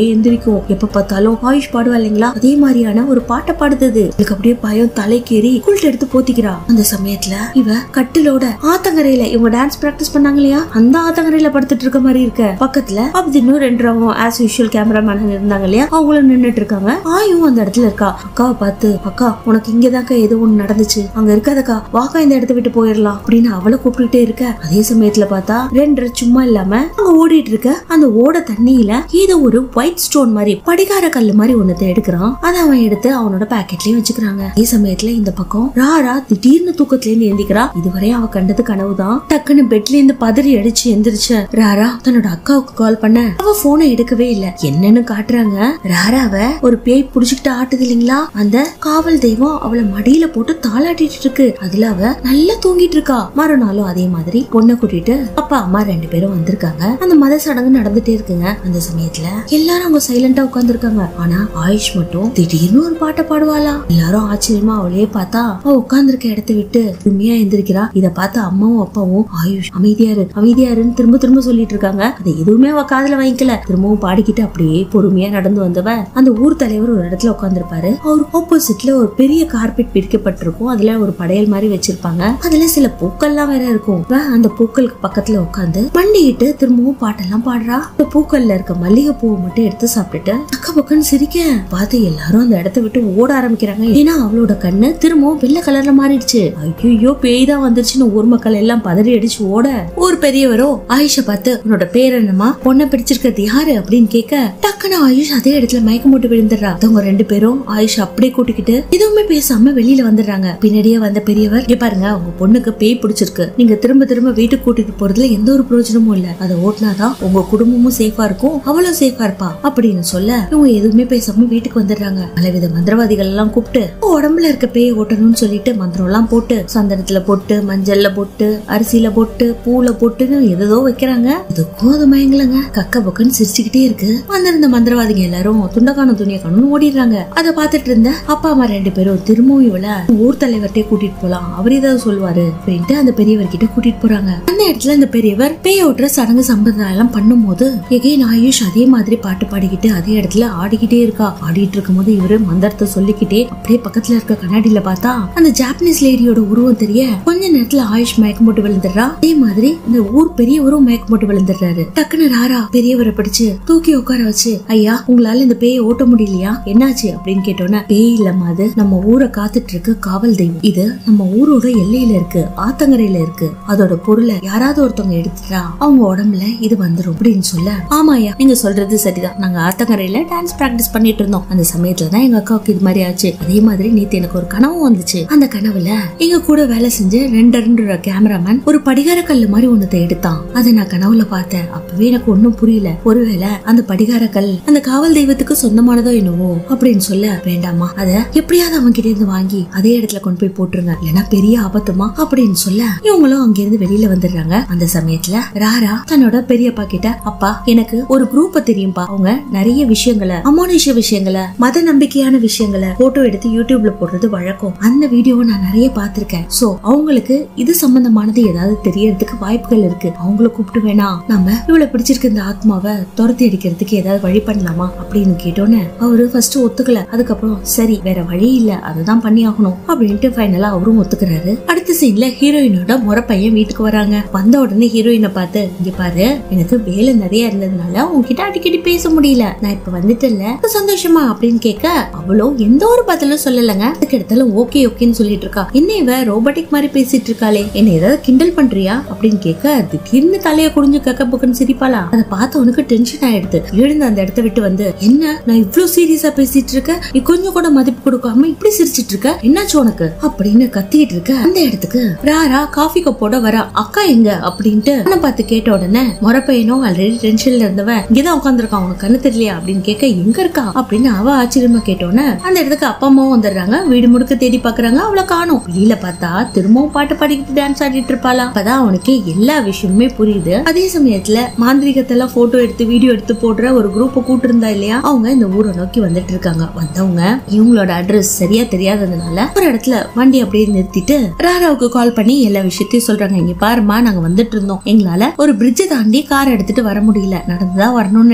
அப்படியே எந்திரிக்கும் எப்ப பார்த்தாலும் ஆயுஷ் பாடுவா இல்லைங்களா அதே மாதிரியான ஒரு பாட்டை பாடுது அது. இவளுக்கு அப்படியே பயம் தலைக்கேறி குளிட்டு எடுத்து போத்திக்கிறா அந்த சமயத்துல இவ கட்டிலோட ஆத்தங்கரையில இவங்க டான்ஸ் பிராக்டிஸ் பண்ணாங்க இல்லையா அந்த ஆத்தங்கரையில படுத்துட்டு இருக்க மாதிரி இருக்க பக்கத்துல அப்படின்னு ரெண்டு ரகம் ஆஸ் யூஷுவல் கேமராமேன் இருந்தாங்க இல்லையா அவங்களும் நின்னுட்டு இருக்காங்க ஆயும் அந்த இடத்துல இருக்கா அக்காவை பார்த்து அக்கா உனக்கு இங்கதாக்கா ஏதோ ஒண்ணு நடந்துச்சு அங்க இருக்காதக்கா வாக்கா இந்த இடத்த விட்டு போயிடலாம் அப்படின்னு அவளை கூப்பிட்டுட்டே இருக்க அதே சமயத்துல பார்த்தா ரெண்டு சும்மா இல்லாம அங்க ஓடிட்டு இருக்க அந்த ஓட தண்ணியில ஏதோ ஒரு ஒயிட் ஸ்டோன் மாதிரி படிகார கல்லு மாதிரி ஒன்னத்தை எடுக்கிறான் அதை அவன் எடுத்து அவனோட பாக்கெட்லயே வச்சுக்கிறாங்க அதே சமயத்துல இந்த பக்கம் ராரா திடீர்னு தூக்கத்துல இருந்து எந்திக்கிறா இதுவரை அவ கண்டது கனவுதான் டக்குன்னு பெட்ல இருந்து பதறி அடிச்சு எந்திரிச்ச ராரா தன்னோட அக்காவுக்கு கால் பண்ண அவ போனை எடுக்கவே இல்ல என்னன்னு காட்டுறாங்க ராராவ ஒரு பேய் புடிச்சுக்கிட்டு ஆட்டுது இல்லைங்களா அந்த காவல் தெய்வம் அவளை மடியில போட்டு தாளாட்டிட்டு இருக்கு அதுல அவ நல்லா தூங்கிட்டு இருக்கா மறுநாளும் அதே மாதிரி பொண்ணை கூட்டிட்டு அப்பா அம்மா ரெண்டு பேரும் வந்திருக்காங்க அந்த மத சடங்கு நடந்துட்டே இருக்குங்க அந்த சமயத்துல எல்லாரும் அவங்க சைலண்டா உட்கார்ந்துருக்காங்க ஆனா ஆயுஷ் மட்டும் திடீர்னு ஒரு பாட்டை பாடுவாளா எல்லாரும் ஆச்சரியமா அவளையே பார்த்தா அவ உட்கார்ந்திருக்க இடத்த விட்டு உண்மையா எந்திரிக்கிறா இத பார்த்து அம்மாவும் அப்பாவும் ஆயுஷ் அமைதியா இரு அமைதியா இருன்னு திரும்ப திரும்ப சொல்லிட்டு இருக்காங்க அது எதுவுமே அவ காதுல வாங்கிக்கல திரும்பவும் பாடிக்கிட்டு அப்படியே பொறுமையா நடந்து வந்தவ அந்த ஊர் தலைவர் ஒரு இடத்துல உட்கார்ந்திருப்பாரு அவர் ஆப்போசிட்ல ஒரு பெரிய கார்பெட் பிரிக்கப்பட்டிருக்கும் அதுல ஒரு படையல் மாதிரி வச்சிருப்பாங்க அதுல சில பூக்கள்லாம் வேற இருக்கும் இவ அந்த பூக்களுக்கு பக்கத்துல உட்காந்து மண்டிக்கிட்டு திரும்பவும் பாட்டெல்லாம் பாடுறா இந்த பூக்கள்ல இருக்க மல்லிகை பூவை மட்டும் எடுத்து சாப்பிட்டுட்டு அக்கா பக்கன்னு சிரிக்க பார்த்து எல்லாரும் அந்த இடத்த விட்டு ஓட ஆரம்பிக்கிறாங்க ஏன்னா அவளோட கண்ணு திரும்பவும் வெள்ளை கலர்ல மாறிடுச்சு ஐயோ பேய் தான் வந்துருச்சுன்னு ஊர் மக்கள் எல்லாம் பதறி அடிச்சு ஓட ஒரு பெரியவரோ ஆயுஷ பார்த்து உன்னோட பேர் என்னமா பொண்ணை பிடிச்சிருக்கிறது யாரு அப்படின்னு கேட்க டக்குன்னு ஆயுஷ் அதே இடத்துல மயக்கம் போட்டு விழுந்துடுறா அவங்க ரெண்டு பேரும் ஆயுஷ் அப்படியே கூட்டிக்கிட்டு எதுவுமே பேசாம வெளியில வந்துடுறாங்க பின்னாடியே வந்த பெரியவர் இங்க பாருங்க உங்க பொண்ணுக்கு பேய் பிடிச்சிருக்கு நீங்க திரும்ப திரும்ப வீட்டுக்கு கூட்டிட்டு போறதுல எந்த ஒரு பிரயோஜனமும் இல்ல அதை ஓட்டினாதான் உங்க குடும்பமும் சேஃபா இருக்கும் அவளும் சேஃபா இருப்பா அப்படின்னு சொல்ல இவங்க எதுவுமே பேசாம வீட்டுக்கு வந்துடுறாங்க பலவித மந்திரவாதிகள் எல்லாம் கூப்பிட்டு உடம்புல இருக்க பேய் ஓட்டணும்னு சொல்லிட்டு மந்திரம் எல்லாம் போட்டு சந்தனத்துல போட்டு மஞ்சள்ல போட்டு அரிசியில போட்டு பூல போட்டுன்னு எதோ வைக்கிறாங்க இதுக்கும் அது மயங்கலங்க கக்க பக்கன்னு சிரிச்சுக்கிட்டே இருக்கு வந்திருந்த மந்திரவாதிங்க எல்லாரும் துண்டக்கான துணியை காணும் ஓடிடுறாங்க அதை பார்த்துட்டு இருந்த அப்பா அம்மா ரெண்டு பேரும் திரும்பவும் இவள ஊர் தலைவர்கிட்ட கூட்டிட்டு போலாம் அவர் ஏதாவது சொல்லுவாரு அப்படின்ட்டு அந்த பெரியவர் கிட்ட கூட்டிட்டு போறாங்க அந்த இடத்துல அந்த பெரியவர் பேய் ஓட்டுற சடங்கு சம்பிரதாயம் எல்லாம் பண்ணும்போது எகைன் ஆயுஷ் அதே மாதிரி பாட்டு பாடிக்கிட்டு அதே இடத்துல ஆடிக்கிட்டே இருக்கா ஆடிட்டு இருக்கும்போது இவரு மந்திரத்தை சொல்லிக்கிட்டே அப்படியே பக்கத்துல இருக்க கண்ணாடியில பார்த்தா அந்த ஜாப்பனீஸ் லேடியோட உருவம் தெரிய கொஞ்ச நேரத்துல ஆயுஷ் மயக்கம் போட்டு விழுந்துடுறா அதே மாதிரி இந்த ஊர் பெரியவரும் மயக்கம் போட்டு விழுந்துடுறாரு டக்குன்னு ராரா பெரியவரை பிடிச்சு தூக்கி உட்கார வச்சு ஐயா உங்களால இந்த பேயை ஓட்ட முடியலையா என்னாச்சு அப்படின்னு கேட்டோன்னே பேய் இல்லம்மா அது நம்ம ஊரை காத்துட்டு இருக்கு காவல் தெய்வம் இது நம்ம ஊரோட எல்லையில இருக்கு ஆத்தங்கரையில இருக்கு அதோட பொருளை யாராவது ஒருத்தவங்க எடுத்துட்டா அவங்க உடம்புல இது வந்துரும் அப்படின்னு சொல்ல ஆமாயா நீங்க சொல்றது சரிதான் நாங்க ஆத்தங்கரையில டான்ஸ் பிராக்டிஸ் பண்ணிட்டு இருந்தோம் அந்த சமயத்துல தான் எங்க அக்காவுக்கு இது மாதிரி ஆச்சு அதே மாதிரி நேத்து எனக்கு ஒரு கனவு வந்துச்சு அந்த கனவுல எங்க கூட வேலை செஞ்ச ரெண்டு ரெண்டு கேமராமேன் ஒரு படிகார கல்லு மாதிரி ஒன்னத்தை எடுத்தான் அதை நான் கனவுல பார்த்தேன் அப்பவே எனக்கு ஒண்ணும் புரியல ஒருவேளை அந்த படிகார கல் அந்த காவல் தெய்வத்துக்கு சொந்தமானதோ என்னவோ அப்படின்னு சொல்ல வேண்டாமா அத எப்படியாவது அவங்க கிட்ட இருந்து வாங்கி அதே இடத்துல கொண்டு போய் போட்டுருங்க இல்லைன்னா பெரிய ஆபத்துமா அப்படின்னு சொல்ல இவங்களும் அங்க இருந்து வெளியில வந்துடுறாங்க அந்த சமயத்துல ராரா தன்னோட பெரியப்பா கிட்ட அப்பா எனக்கு ஒரு குரூப் தெரியும்பா அவங்க நிறைய விஷயங்களை அமானுஷ விஷயங்களை மத நம்பிக்கையான விஷயங்களை போட்டோ எடுத்து யூடியூப்ல போடுறது வழக்கம் அந்த வீடியோவை நான் நிறைய பார்த்திருக்கேன் சோ அவங்களுக்கு இது சம்பந்தமானது ஏதாவது தெரியறதுக்கு வாய்ப்புகள் இருக்கு அவங்கள கூப்பிட்டு வேணா நாம இவ்வளவு பிடிச்சிருக்க இந்த ஆத்மாவை துரத்தி அடிக்கிறதுக்கு ஏதாவது வழி பண்ணலாமா அப்படின்னு கேட்டோன்னே அவரு ஃபர்ஸ்ட் ஒத்துக்கல அதுக்கப்புறம் சரி வேற வழி இல்ல அதுதான் பண்ணி ஆகணும் அப்படின்ட்டு ஃபைனலா அவரும் ஒத்துக்கிறாரு அடுத்த சீன்ல ஹீரோயினோட முறை பையன் வீட்டுக்கு வராங்க வந்த உடனே ஹீரோயினை பார்த்து இங்க பாரு எனக்கு வேலை நிறைய இருந்ததுனால உன்கிட்ட அடிக்கடி பேச முடியல நான் இப்ப வந்துட்டேன்ல இப்ப சந்தோஷமா அப்படின்னு கேட்க அவளும் எந்த ஒரு பதிலும் சொல்லலங்க அதுக்கு இடத்துல ஓகே ஓகேன்னு சொல்லிட்டு இருக்கா என்ன இவ ரோபோட்டிக் மாதிரி பேசிட்டு இருக்காளே என்ன ஏதாவது கிண்டல் பண்றியா அப்படின்னு கேட்க திடீர்னு தலைய குடிஞ்சு கக்க புக்குன்னு சிரிப்பாளா அதை பார்த்த உனக்கு டென்ஷன் ஆயிடுது எழுந்து அந்த இடத்த விட்டு வந்து என்ன நான் இவ்ளோ சீரியஸா பேசிட்டு இருக்க நீ கொஞ்சம் கூட மதிப்பு கொடுக்காம இப்படி சிரிச்சிட்டு இருக்க என்னாச்சு உனக்கு அப்படின்னு கத்திட்டு இருக்க அந்த இடத்துக்கு ராரா காஃபி கப்போட வர அக்கா எங்க அப்படின்ட்டு அவனை பார்த்து கேட்ட உடனே முறப்பையனும் ஆல்ரெடி டென்ஷன்ல இருந்தவன் இங்கதான் உட்காந்துருக்கான் உனக்கு கண்ணு தெரியலையா அப்படின்னு கேட்க எங்க இருக்கா அப்படின்னு அவ ஆச்சரியமா கேட்டோன்னே அந்த இடத்துக்கு அப்பா அம்மாவும் வந்துடுறாங்க வீடு முழுக்க தேடி பாக்குறாங்க அவளை காணும் வெளியில பார்த்தா திரும்பவும் பாட்டு பாடிக்கிட்டு டான்ஸ் ஆடிட்டு இருப்பாளா அப்பதான் அவனுக்கு எல்லா விஷயமுமே புரியுது அதே சமயத்துல மாந்திரிகத்தை எல்லாம் போட்டோ எடுத்து வீடியோ எடுத்து போடுற ஒரு குரூப்பை கூட்டு இருந்தா இல்லையா அவங்க இந்த ஊரை நோக்கி வந்துட்டு இருக்காங்க வந்தவங்க இவங்களோட அட்ரஸ் சரியா தெரியாததுனால ஒரு இடத்துல வண்டி அப்படியே நிறுத்திட்டு ராராவுக்கு கால் பண்ணி எல்லா விஷயத்தையும் சொல்றாங்க இங்க பாருமா நாங்க வந்துட்டு இருந்தோம் எங்களால ஒரு பிரிட்ஜை தாண்டி கார் எடுத்துட்டு வர முடியல நடந்துதான் வரணும்னு நினைக்கிறேன் பட்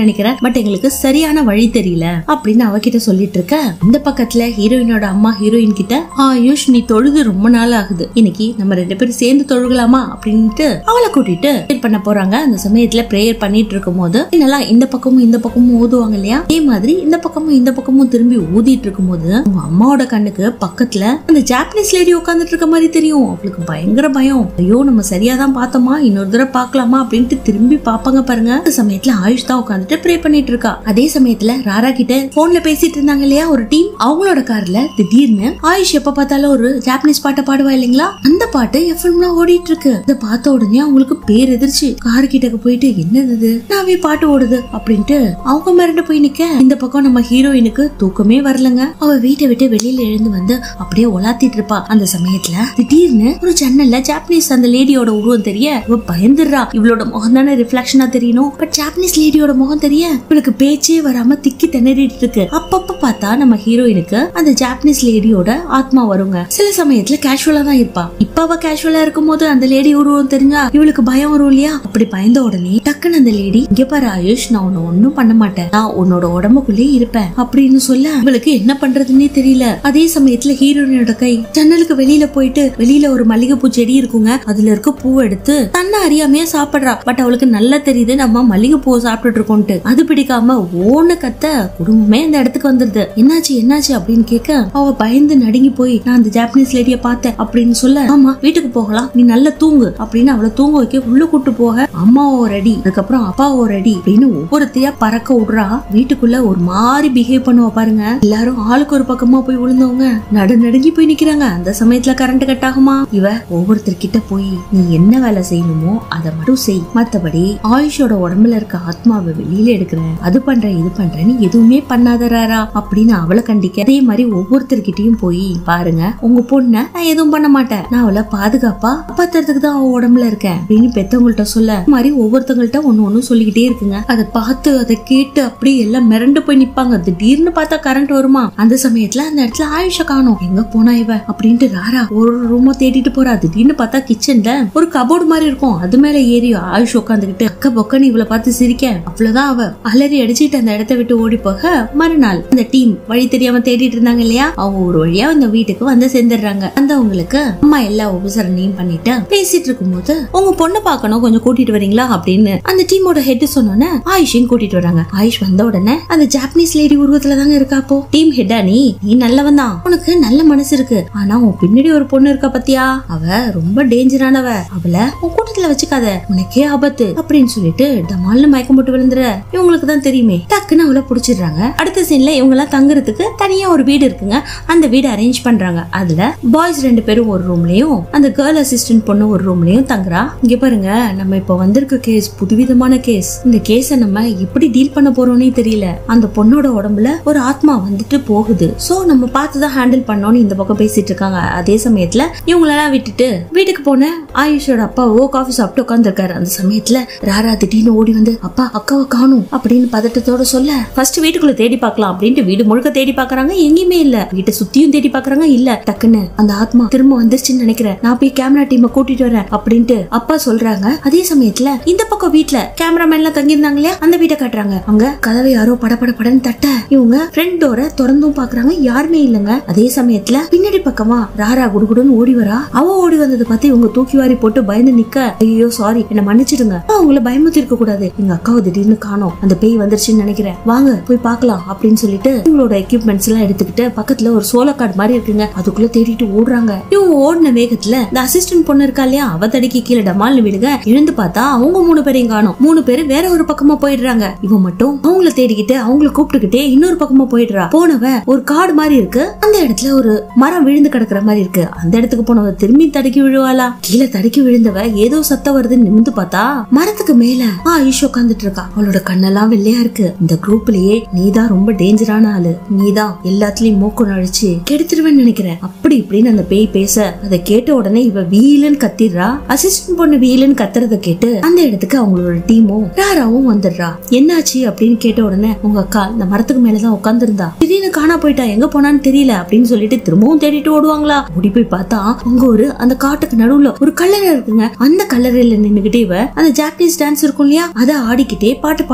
பட் எங்களுக்கு சரியான வழி தெரியல அப்படின்னு அவகிட்ட சொல்லிட்டு இருக்க இந்த பக்கத்துல ஹீரோயினோட அம்மா ஹீரோயின் கிட்ட ஆயுஷ் நீ தொழுது ரொம்ப நாள் ஆகுது இன்னைக்கு நம்ம ரெண்டு பேரும் சேர்ந்து தொழுகலாமா அப்படின்ட்டு அவளை கூட்டிட்டு ப்ரேயர் பண்ண போறாங்க அந்த சமயத்துல பிரேயர் பண்ணிட்டு இருக்கும் போது என்னெல்லாம் இந்த பக்கமும் இந்த பக்கமும் ஊதுவாங்க இல்லையா அதே மாதிரி இந்த பக்கமும் இந்த பக்கமும் திரும்பி ஊதிட்டு இருக்கும்போது உங்க அம்மாவோட கண்ணுக்கு பக்கத்துல அந்த ஜாப்பனீஸ் லேடி உட்காந்துட்டு இருக்க மாதிரி தெரியும் அவளுக்கு பயங்கர பயம் ஐயோ நம்ம சரியா தான் பார்த்தோமா இன்னொரு தடவை பார்க்கலாமா அப்படின்ட்டு திரும்பி பாப்பாங்க பாருங்க அந்த சமயத்துல ஆயுஷ் தான் உட்காந்துட்டு ப்ரே பண்ணிட்டு இருக்கா அதே சமயத்துல ராரா கிட்ட போன்ல பேசிட்டு இருந்தாங்க இல்லையா ஒரு டீம் அவங்களோட கார்ல திடீர்னு ஆயுஷ் எப்ப பார்த்தாலும் ஒரு ஜாப்பனீஸ் பாட்டை பாடுவா இல்லைங்களா அந்த பாட்டு எஃப்எம்ல ஓடிட்டு இருக்கு இதை பார்த்த உடனே அவங்களுக்கு பேர் எதிர்ச்சு கார் கிட்டக்கு போயிட்டு என்னது இது நாவே பாட்டு ஓடுது அப்படின்ட்டு அவங்க மிரண்டு போய் நிக்க இந்த பக்கம் நம்ம ஹீரோயினுக்கு தூக்கமே வரலங்க அவ வீட்டை விட்டு வெளியில எழுந்து வந்து அப்படியே உலாத்திட்டு இருப்பா அந்த சமயத்துல திடீர்னு ஒரு ஜன்னல்ல ஜாப்பனீஸ் அந்த லேடியோட உருவம் தெரிய இவ பயந்துடுறா இவளோட முகம் தானே ரிஃப்ளெக்ஷனா தெரியணும் பட் ஜாப்பனீஸ் லேடியோட முகம் தெரிய இவளுக்கு பேச்சே வராம திக்கி திணறிட்டு இருக்கு அப்பப்ப பார்த்தா நம்ம ஹீரோயினுக்கு அந்த ஜாப்பனீஸ் லேடியோட ஆத்மா வருங்க சில சமயத்துல கேஷுவலா தான் இருப்பா இப்ப அவ கேஷுவலா இருக்கும் போது அந்த லேடி உருவம் தெரிஞ்சா இவளுக்கு பயம் வரும் இல்லையா அப்படி பயந்த உடனே டக்குன்னு அந்த லேடி இங்க பாரு ஆயுஷ் நான் உன்னை ஒண்ணும் பண்ண மாட்டேன் நான் உன்னோட உடம்புக்குள்ளே இருப்பேன் அப்படின்னு சொல்ல இவளுக்கு என்ன பண்றதுன்னே தெரியல அதே சமயத்துல ஹீரோயினோட கை ஜன்னலுக்கு வெளியில போயிட்டு வெளியில ஒரு மல்லிகைப்பூ செடி இருக்குங்க அதுல இருக்க பூ எடுத்து தன்னை அறியாமையே சாப்பிடுறா பட் அவளுக்கு நல்லா தெரியுது நம்ம மல்லிகைப்பூவை சாப்பிட்டுட்டு இருக்கோம்ட்டு அது பிடிக்காம ஓன கத்த குடும்பமே அந்த இடத்துக்கு வந்துருது என்னாச்சு என்னாச்சு அப்படின்னு கேட்க அவ பயந்து நடுங்கி போய் நான் அந்த ஜாப்பனீஸ் லேடிய பார்த்தேன் அப்படின்னு சொல்ல ஆமா வீட்டுக்கு போகலாம் நீ நல்லா தூங்கு அப்படின்னு அவளை தூங்க வைக்க உள்ள கூட்டு போக அம்மாவோ ரெடி அதுக்கப்புறம் அப்பாவோ ரெடி அப்படின்னு ஒவ்வொருத்தையா பறக்க விடுறா வீட்டுக்குள்ள ஒரு மாதிரி பிஹேவ் பண்ணுவா பாருங்க எல்லாரும் ஆளுக்கு ஒரு பக்கமா போய் விழுந்தவங்க நடு நடுங்கி போய் நிக்கிறாங்க அந்த சமயத்துல கரண்ட் கட் ஆகுமா இவ ஒவ்வொருத்தர்கிட்ட போய் நீ என்ன வேலை செய்யணுமோ அதை மட்டும் செய் மத்தபடி ஆயுஷோட உடம்புல இருக்க ஆத்மாவை வெளியில எடுக்கிறேன் அது பண்றேன் இது பண்றேன்னு எதுவுமே பண்ணாதராரா அப்படின்னு அவளை கண்டிக்க அதே மாதிரி ஒவ்வொருத்தர்கிட்டயும் போய் பாருங்க உங்க பொண்ண நான் எதுவும் பண்ண மாட்டேன் நான் அவளை பாதுகாப்பா காப்பாத்துறதுக்கு தான் அவ உடம்புல இருக்கேன் அப்படின்னு பெத்தவங்கள்ட்ட சொல்ல இந்த மாதிரி ஒவ்வொருத்தவங்கள்ட்ட ஒண்ணு ஒண்ணு சொல்லிக்கிட்டே இருக்குங்க அதை பார்த்து அதை கேட்டு அப்படியே எல்லாம் மிரண்டு போய் நிப்பாங்க திடீர்னு பார்த்தா கரண்ட் வருமா அந்த சமயத்துல அந்த இடத்துல ஆயுஷ காணும் எங்க போனா இவ அப்படின்ட்டு ராரா ஒரு ரூம தேடிட்டு போறா திடீர்னு பார்த்தா கிச்சன்ல ஒரு கபோர்டு மாதிரி இருக்கும் அது மேல ஏறி ஆயுஷ் உட்காந்துக்கிட்டு அக்க பொக்கன்னு இவளை பார்த்து சிரிக்க அவ்வளவுதான் அவ அலறி அடிச்சிட்டு அந்த இடத்த விட்டு ஓடி போக மறுநாள் அந்த டீம் வழி தெரியாம தேடிட்டு இருந்தாங்க இல்லையா அவங்க ஒரு வழியா அந்த வீட்டுக்கு வந்து சேர்ந்துடுறாங்க வந்தவங்களுக்கு அம்மா எல்லா உபசரணையும் பண்ணிட்டு பேசிட்டு இருக்கும்போது உங்க பொண்ணை பார்க்கணும் கொஞ்சம் கூட்டிட்டு வரீங்களா அப்படின்னு அந்த டீமோட ஹெட் சொன்னோன்னே ஆயுஷையும் கூட்டிட்டு வராங்க ஆயுஷ் வந்த உடனே அந்த ஜாப்பனீஸ் லேடி உருவத்துல தாங்க இருக்கா அப்போ டீம் ஹெட்டா நீ நீ நல்லவன் தான் உனக்கு நல்ல மனசு இருக்கு ஆனா உன் பின்னாடி ஒரு பொண்ணு இருக்கா பத்தியா அவ ரொம்ப டேஞ்சரானவ அவளை உன் கூட்டத்துல வச்சுக்காத உனக்கே ஆபத்து அப்படின்னு சொல்லிட்டு டமால்னு மயக்கம் போட்டு விழுந்துற இவங்களுக்கு தான் தெரியுமே டக்குன்னு அவளை புடிச்சிடுறாங்க அடுத்த சீன்ல இவங்க எல்லாம் தங்குறதுக்கு தனியா ஒரு வீடு இருக்குங்க அந்த வீடு அரேஞ்ச் பண்றாங்க அதுல பாய்ஸ் ரெண்டு பேரும் ஒரு ரூம்லயும் அந்த கேர்ள் அசிஸ்டன்ட் பொண்ணு ஒரு ரூம்லயும் தங்குறா இங்க பாருங்க நம்ம இப்ப வந்திருக்க கேஸ் புதுவிதமான கேஸ் இந்த கேஸ நம்ம எப்படி டீல் பண்ண போறோம்னே தெரியல அந்த பொண்ணோட உடம்புல ஒரு ஆத்மா வந்துட்டு போகுது சோ நம்ம பார்த்துதான் ஹேண்டில் பண்ணோம்னு இந்த பக்கம் பேசிட்டு இருக்காங்க அதே சமயத்துல இவங்களெல்லாம் விட்டுட்டு வீட்டுக்கு போன ஆயுஷோட அப்பாவோ காஃபி சாப்பிட்டு உட்காந்துருக்காரு அந்த சமயத்துல ராரா திடீர்னு ஓடி வந்து அப்பா அக்காவை காணும் அப்படின்னு பதட்டத்தோட சொல்ல ஃபர்ஸ்ட் வீட்டுக்குள்ள தேடி பார்க்கலாம் அப்படின்ட்டு வீடு முழுக்க தேடி பாக்குறாங்க எங்கேயுமே இல்ல வீட்டை சுத்தியும் தேடி பாக்குறாங்க இல்ல டக்குன்னு அந்த ஆத்மா திரும்ப வந்துருச்சுன்னு நினைக்கிறேன் நான் போய் கேமரா டீமை கூட்டிட்டு வரேன் அப்படின்ட்டு அப்பா சொல்றாங்க அதே சமயத்துல இந்த பக்கம் வீட்டுல கேமராமேன் எல்லாம் தங்கியிருந்தாங்க இல்லையா அந்த வீட்டை காட்டுறாங்க அங்க கதவை யாரோ படபட படன்னு தட்ட இவங்க ஃப்ரண்ட் டோரை திறந்தும் பாக்குறாங்க யாருமே இல்லங்க அதே சமயத்துல பின்னாடி பக்கமா ராரா குடுகுடுன்னு ஓடி வரா அவ ஓடி வந்ததை பார்த்து இவங்க தூக்கி வாரி போட்டு பயந்து நிக்க ஐயோ சாரி என்ன மன்னிச்சிடுங்க அவங்கள பயமுத்தி இருக்க கூடாது எங்க அக்காவை திடீர்னு காணோம் அந்த பேய் வந்துருச்சுன்னு நினைக்கிறேன் வாங்க போய் பார்க்கலாம் அப்படின்னு சொல்லிட்டு இவங்களோட எக்யூப்மெண்ட்ஸ் எல்லாம் எடுத்துக்கிட்டு பக்கத்துல ஒரு சோலோ கார்டு மாதிரி இருக்குங்க அதுக்குள்ள தேடிட்டு ஓடுறாங்க இவங்க ஓடின வேகத்துல இந்த அசிஸ்டன்ட் பொண்ணு இருக்கா இல்லையா அவ தடிக்கு கீழே டமால்னு விடுங்க எழுந்து பார்த்தா அவங்க மூணு பேரையும் காணோம் மூணு பேரு வேற ஒரு பக்கமா போயிடுறாங்க இவன் மட்டும் அவங்கள தேடிக்கிட்டு அவங்கள கூப்பிட்டுக்கிட்டே இன்னொரு பக்கமா போயிடுறா போனவ ஒரு காடு மாதிரி இருக்கு அந்த இடத்துல ஒரு மரம் விழுந்து கிடக்குற மாதிரி இருக்கு அந்த இடத்துக்கு போனவ திரும்பி தடுக்கி விழுவாளா கீழே தடுக்கி விழுந்தவ ஏதோ சத்தம் வருதுன்னு நிமிந்து பார்த்தா மரத்துக்கு மேல ஆயுஷ் உட்காந்துட்டு இருக்கா அவளோட கண்ணெல்லாம் வெள்ளையா இருக்கு இந்த குரூப்லயே நீதான் ரொம்ப டேஞ்சரான ஆளு நீதான் எல்லாத்துலயும் மூக்கு நழிச்சு கெடுத்துருவேன்னு நினைக்கிறேன் அப்படி இப்படின்னு அந்த பேய் பேச அதை கேட்ட உடனே இவ வீலன்னு கத்திடுறா அசிஸ்டன்ட் பொண்ணு வீலன்னு கத்துறத கேட்டு அந்த இடத்துக்கு அவங்களோட டீமும் ராராவும் வந்துடுறா என்னாச்சு அப்படின்னு கேட்ட உடனே உங்க அக்கா இந்த மரத்துக்கு மேலதான் உட்காந்துருந்தா திடீர்னு காணா போயிட்டா எங்க போனான்னு தெரியல அப்படின்னு சொல்லிட்டு திரும்பவும் தேடிட்டு ஓடுவாங்களா ஓடி போய் பார்த்தா அங்க ஒரு அந்த காட்டுக்கு நடுவுல ஒரு கல்லறை இருக்குங்க அந்த கல்லறையில நின்னுகிட்டே இவ அந்த ஜாப்பனீஸ் டான்ஸ் இருக்கும் இல்லையா அதை ஆடிக்கிட்டே பாட்டு பாடிக்கிட்டே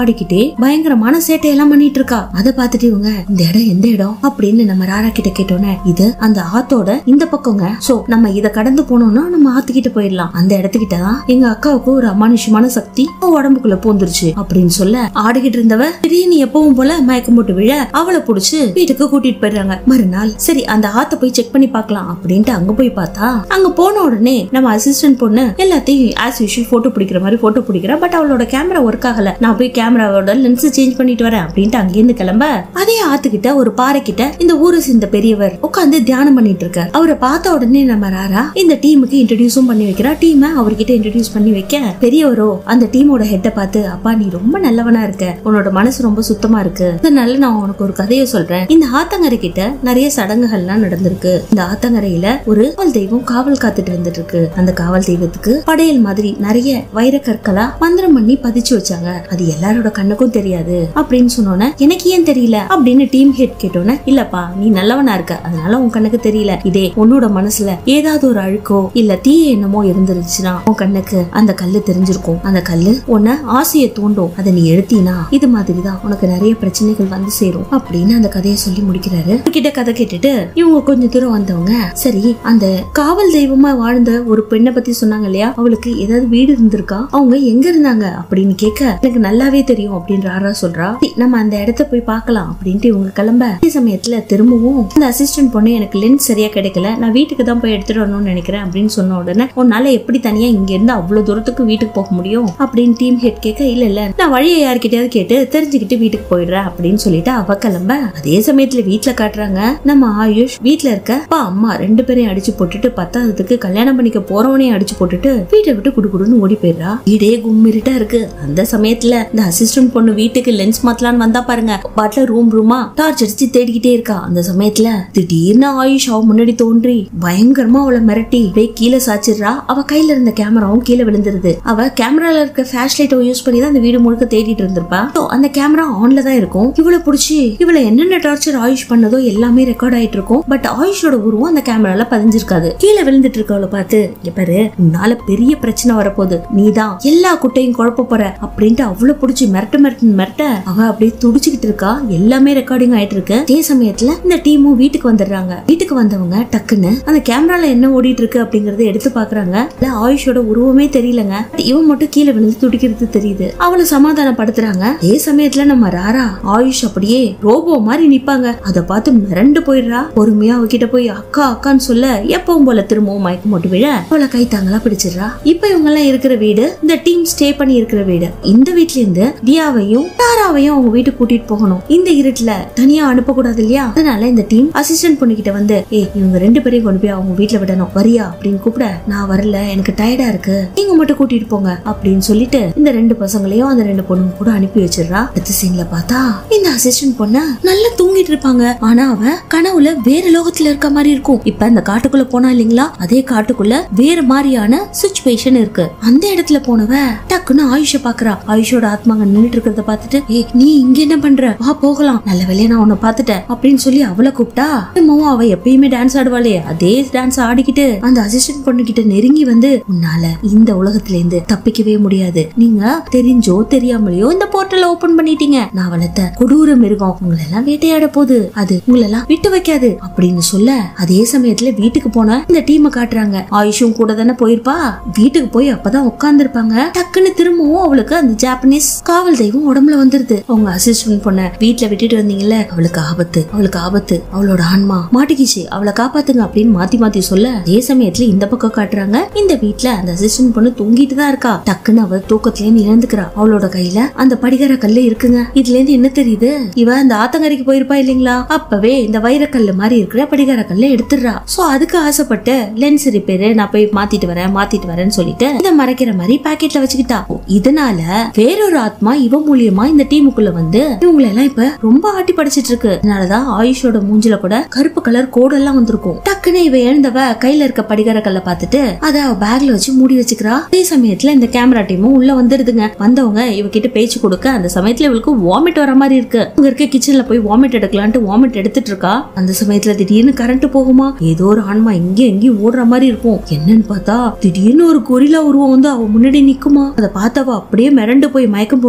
பயங்கரமான சேட்டையெல்லாம் பண்ணிட்டு இருக்கா அதை பார்த்துட்டு இவங்க இந்த இடம் எந்த இடம் அப்படின்னு நம்ம ராரா கிட்ட கேட்டோன்னே இது அந்த ஆத்தோட இந்த பக்கங்க சோ நம்ம இத கடந்து போனோம்னா நம்ம ஆத்துக்கிட்ட போயிடலாம் அந்த இடத்துக்கிட்ட தான் எங்க அக்காவுக்கு ஒரு அமானுஷ்யமான சக்தி அவ உடம்புக்குள்ள பூந்துருச்சு அப்படின்னு சொல்ல ஆடிக்கிட்டு இருந்தவ திடீர்னு எப்பவும் போல மயக்கம் போட்டு விழ அவளை புடிச்சு வீட்டுக்கு கூட்டிட்டு போயிடுறாங்க மறுநாள் சரி அந்த ஆத்த போய் செக் பண்ணி பார்க்கலாம் அப்படின்ட்டு அங்க போய் பார்த்தா அங்க போன உடனே நம்ம அசிஸ்டன்ட் பொண்ணு எல்லாத்தையும் ஆஸ் யூஷுவல் போட்டோ பிடிக்கிற மாதிரி போட்டோ பிடிக்கிறா பட் அவளோட கேமரா ஒர்க் ஆகல நான் போய் கேமராவோட லென்ஸ் சேஞ்ச் பண்ணிட்டு வரேன் அப்படின்ட்டு அங்கேருந்து கிளம்ப அதே ஆத்துக்கிட்ட ஒரு பாறை கிட்ட இந்த ஊரை சேர்ந்த பெரியவர் உட்காந்து தியானம் பண்ணிட்டு இருக்கார் அவரை பார்த்த உடனே நம்ம ராரா இந்த டீமுக்கு இன்ட்ரடியூஸும் பண்ணி வைக்கிறா டீமை அவர்கிட்ட இன்ட்ரடியூஸ் பண்ணி வைக்க பெரியவரோ அந்த டீமோட ஹெட்டை பார்த்து அப்பா நீ ரொம்ப நல்லவனா இருக்க உன்னோட மனசு ரொம்ப சுத்தமா இருக்கு அதனால நான் உனக்கு ஒரு கதையை சொல்றேன் இந்த ஆத்தங்கரை கிட்ட நிறைய சடங்குகள்லாம் நடந்திருக்கு இந்த ஆத்தங்கரையில ஒரு காவல் தெய்வம் காவல் காத்துட்டு இருந்துட்டு இருக்கு அந்த காவல் தெய்வத்துக்கு படையல் மாதிரி நிறைய வைர கற்களா மந்திரம் பண்ணி பதிச்சு வச்சாங்க அது எல்லாரோட கண்ணுக்கும் தெரியாது அப்படின்னு சொன்னோன்னே எனக்கு ஏன் தெரியல அப்படின்னு டீம் ஹெட் கேட்டோன்னே இல்லப்பா நீ நல்லவனா இருக்க அதனால உன் கண்ணுக்கு தெரியல இதே உன்னோட மனசுல ஏதாவது ஒரு அழுக்கோ இல்ல தீய எண்ணமோ இருந்துருச்சுன்னா உன் கண்ணுக்கு அந்த கல்லு தெரிஞ்சிருக்கும் அந்த கல்லு உன்னை ஆசையை தூண்டும் அதை நீ எடுத்தீனா இது மாதிரிதான் உனக்கு நிறைய பிரச்சனைகள் வந்து சேரும் அப்படின்னு அந்த கதையை சொல்லி முடிக்கிறாரு கிட்ட கதை கேட்டுட்டு இவங்க கொஞ்சம் தூரம் வந்தவங்க சரி அந்த காவல் தெய்வமா வாழ்ந்த ஒரு பெண்ணை பத்தி சொன்னாங்க இல்லையா அவளுக்கு ஏதாவது வீடு இருந்திருக்கா அவங்க எங்க இருந்தாங்க அப்படின்னு கேட்க எனக்கு நல்லாவே தெரியும் அப்படின்னு ராரா சொல்றா "சரி, நம்ம அந்த இடத்த போய் பார்க்கலாம் அப்படின்ட்டு இவங்க கிளம்ப அதே சமயத்துல திரும்பவும் அந்த அசிஸ்டன்ட் பொண்ணு எனக்கு லென்ஸ் சரியா கிடைக்கல நான் வீட்டுக்கு தான் போய் எடுத்துட்டு வரணும்னு நினைக்கிறேன் அப்படின்னு சொன்ன உடனே உன்னால எப்படி தனியா இங்க இருந்து அவ்வளவு தூரத்துக்கு வீட்டுக்கு போக முடியும் அப்படின்னு டீம் ஹெட் கேட்க இல்ல இல்ல நான் வழியை யார்கிட்டயாவது கேட்டு தெரிஞ்சுக்கிட்டு வீட்டுக்கு போயிடுறேன் அப்படின்னு சொல்லிட்டு அவ கிளம்ப அதே சமயத்துல வீட்ல காட்டுறாங்க நம்ம ஆயுஷ் வீட்ல இருக்க அப்பா அம்மா ரெண்டு பேரையும் அடிச்சு போட்டுட்டு பத்தாததுக்கு கல்யாணம் பண்ணிக்க போறவனையும் அடிச்சு போட்டுட்டு வீட்டை விட்டு குடுகுடுன்னு ஓடி போயிடுறா வீடே கும்மிருட்டா இருக்கு அந்த சமயத்துல இந்த அசிஸ்டன்ட் பொண்ணு வீட்டுக்கு லென்ஸ் மாத்தலான்னு வந்தா பாருங்க பாட்டுல ரூம் ரூமா டார்ச் அடிச்சு தேடிக்கிட்டே இருக்கா அந்த சமயத்துல திடீர்னு ஆயுஷ் அவ முன்னாடி தோன்றி பயங்கரமா அவளை மிரட்டி அப்படியே கீழே சாச்சிடுறா அவ கையில இருந்த கேமராவும் கீழே விழுந்துருது அவ கேமரால இருக்க ஃபிளாஷ் லைட்டை யூஸ் பண்ணி தான் அந்த வீடு முழுக்க தேடிட்டு இருந்திருப்பா So, அந்த கேமரா ஆன்ல தான் இருக்கும் இவளை புடிச்சு இவளை என்னென்ன டார்ச்சர் ஆயுஷ் பண்ணதோ எல்லாமே ரெக்கார்ட் ஆயிட்டு இருக்கும் பட் ஆயுஷோட உருவம் அந்த கேமரால பதிஞ்சிருக்காது கீழே விழுந்துட்டு இருக்கவளை பார்த்து இங்க பாரு உன்னால பெரிய பிரச்சனை வரப்போகுது நீதான் எல்லா குட்டையும் குழப்ப போற அப்படின்ட்டு அவ்வளவு புடிச்சு மிரட்ட மிரட்டு மிரட்ட அவ அப்படியே துடிச்சுக்கிட்டு இருக்கா எல்லாமே ரெக்கார்டிங் ஆயிட்டு இருக்கு அதே சமயத்துல இந்த டீமும் வீட்டுக்கு வந்துடுறாங்க வீட்டுக்கு வந்தவங்க டக்குன்னு அந்த கேமரால என்ன ஓடிட்டு இருக்கு அப்படிங்கறத எடுத்து பாக்குறாங்க இல்ல ஆயுஷோட உருவமே தெரியலங்க இவன் மட்டும் கீழே விழுந்து துடிக்கிறது தெரியுது அவளை சமாதானப்படுத்துறாங்க அதே சமயத்துல நம்ம ராரா ஆயுஷ் அப்படியே ரோபோ மாதிரி நிப்பாங்க அத பார்த்து மிரண்டு போயிடுறா பொறுமையா அவகிட்ட போய் அக்கா அக்கான்னு சொல்ல எப்பவும் போல திரும்பவும் மயக்கம் போட்டு விழ அவளை கை தாங்களா பிடிச்சிடுறா இப்ப இவங்க எல்லாம் இருக்கிற வீடு இந்த டீம் ஸ்டே பண்ணி இருக்கிற வீடு இந்த வீட்ல இருந்து தியாவையும் தாராவையும் அவங்க வீட்டுக்கு கூட்டிட்டு போகணும் இந்த இருட்டுல தனியா அனுப்ப கூடாது இல்லையா அதனால இந்த டீம் அசிஸ்டன்ட் பொண்ணுகிட்ட வந்து ஏய் இவங்க ரெண்டு பேரையும் கொண்டு போய் அவங்க வீட்ல விடணும் வரியா அப்படின்னு கூப்பிட நான் வரல எனக்கு டயர்டா இருக்கு நீங்க மட்டும் கூட்டிட்டு போங்க அப்படின்னு சொல்லிட்டு இந்த ரெண்டு பசங்களையும் அந்த ரெண்டு பொண்ணுங்க கூட அனுப்பி வச்சிடுறா அடுத்த சீன்ல பார்த்தா இந்த அசிஸ்டன்ட் பொண்ணு நல்லா தூங்கிட்டு இருப்பாங்க ஆனா அவ கனவுல வேற லோகத்துல இருக்க மாதிரி இருக்கும் இப்ப இந்த காட்டுக்குள்ள போனா இல்லைங்களா அதே காட்டுக்குள்ள வேற மாதிரியான சுச்சுவேஷன் இருக்கு அந்த இடத்துல போனவ டக்குன்னு ஆயுஷ பாக்குறா ஆயுஷோட ஆத்மாங்க நின்னுட்டு இருக்கிறத பார்த்துட்டு ஏய் நீ இங்க என்ன பண்ற வா போகலாம் நல்ல வேலையா நான் உன்னை பார்த்துட்டேன் அப்படின்னு சொல்லி அவளை கூப்பிட்டா திரும்பவும் அவ எப்பயுமே டான்ஸ் ஆடுவாளே அதே டான்ஸ் ஆடிக்கிட்டு அந்த அசிஸ்டன்ட் பொண்ணு கிட்ட நெருங்கி வந்து உன்னால இந்த உலகத்துல இருந்து தப்பிக்கவே முடியாது நீங்க தெரிஞ்சோ தெரியாமலையோ இந்த போர்ட்டலை ஓபன் பண்ணிட்டீங்க நான் வளர்த்த கொடூர மிருகம் உங்களை எல்லாம் வேட்டையாட போகுது அது உங்களை எல்லாம் விட்டு வைக்காது அப்படின்னு சொல்ல அதே சமயத்துல வீட்டுக்கு போன இந்த டீமை காட்டுறாங்க ஆயுஷும் கூட தானே போயிருப்பா வீட்டுக்கு போய் அப்பதான் உட்கார்ந்துருப்பாங்க டக்குன்னு திரும்பவும் அவளுக்கு அந்த ஜாப்பனீஸ் காவல் தெய்வம் உடம்புல வந்துருது அவங்க அசிஸ்டன்ட் பொண்ண வீட்டுல விட்டுட்டு வந்தீங்கல்ல அவளுக்கு ஆபத்து அவளுக்கு ஆபத்து அவளோட ஆன்மா மாட்டிக்கிச்சு அவளை காப்பாத்துங்க அப்படின்னு மாத்தி மாத்தி சொல்ல அதே சமயத்துல இந்த பக்கம் காட்டுறாங்க இந்த வீட்ல அந்த அசிஸ்டன்ட் பொண்ணு தூங்கிட்டு தான் இருக்கா டக்குன்னு அவ தூக்கத்துல இருந்து இழந்துக்கிறா அவளோட கையில அந்த படிகார கல்லு இருக்குங்க இதுல இருந்து என்ன தெரியுது இவ அந்த ஆத்தங்கரைக்கு போயிருப்பா இல்லைங்களா அப்பவே இந்த வைரக்கல்லு மாதிரி இருக்கிற படிகார கல்லை எடுத்துடுறா சோ அதுக்கு ஆசைப்பட்டு லென்ஸ் ரிப்பேர் நான் போய் மாத்திட்டு வரேன் மாத்திட்டு வரேன்னு சொல்லிட்டு இதை மறைக்கிற மாதிரி பாக்கெட்ல வச்சுக்கிட்டா இதனால வேறொரு ஆத்மா இவ மூலியமா இந்த டீமுக்குள்ள வந்து இவங்களை எல்லாம் இப்ப ரொம்ப ஆட்டி படிச்சிட்டு இருக்கு அதனாலதான் ஆயுஷோட மூஞ்சில கூட கருப்பு கலர் கோடெல்லாம் வந்திருக்கும் டக்குன்னு இவ எழுந்தவ கையில இருக்க படிகார கல்ல பார்த்துட்டு அத அவ பேக்ல வச்சு மூடி வச்சுக்கிறா அதே சமயத்துல இந்த கேமரா டீமும் உள்ள வந்துருதுங்க வந்தவங்க இவகிட்ட பேச்சு கொடுக்க அந்த சமயத்துல இவளுக்கு வாமிட் வர மாதிரி இருக்கு அங்க இருக்க கிச்சன்ல போய் வாமிட் எடுக்கலான்ட்டு வாமிட் எடுத்துட்டு இருக்கா அந்த சமயத்துல திடீர்னு கரண்ட் போகுமா ஏதோ ஒரு ஆன்மா இங்க எங்கேயும் ஓடுற மாதிரி இருக்கும் என்னன்னு பார்த்தா திடீர்னு ஒரு கொரிலா உருவம் வந்து அவ முன்னாடி நிக்குமா அதை பார்த்தவ அப்படியே மிரண்டு போய் மயக்கம் போட்டு விழுக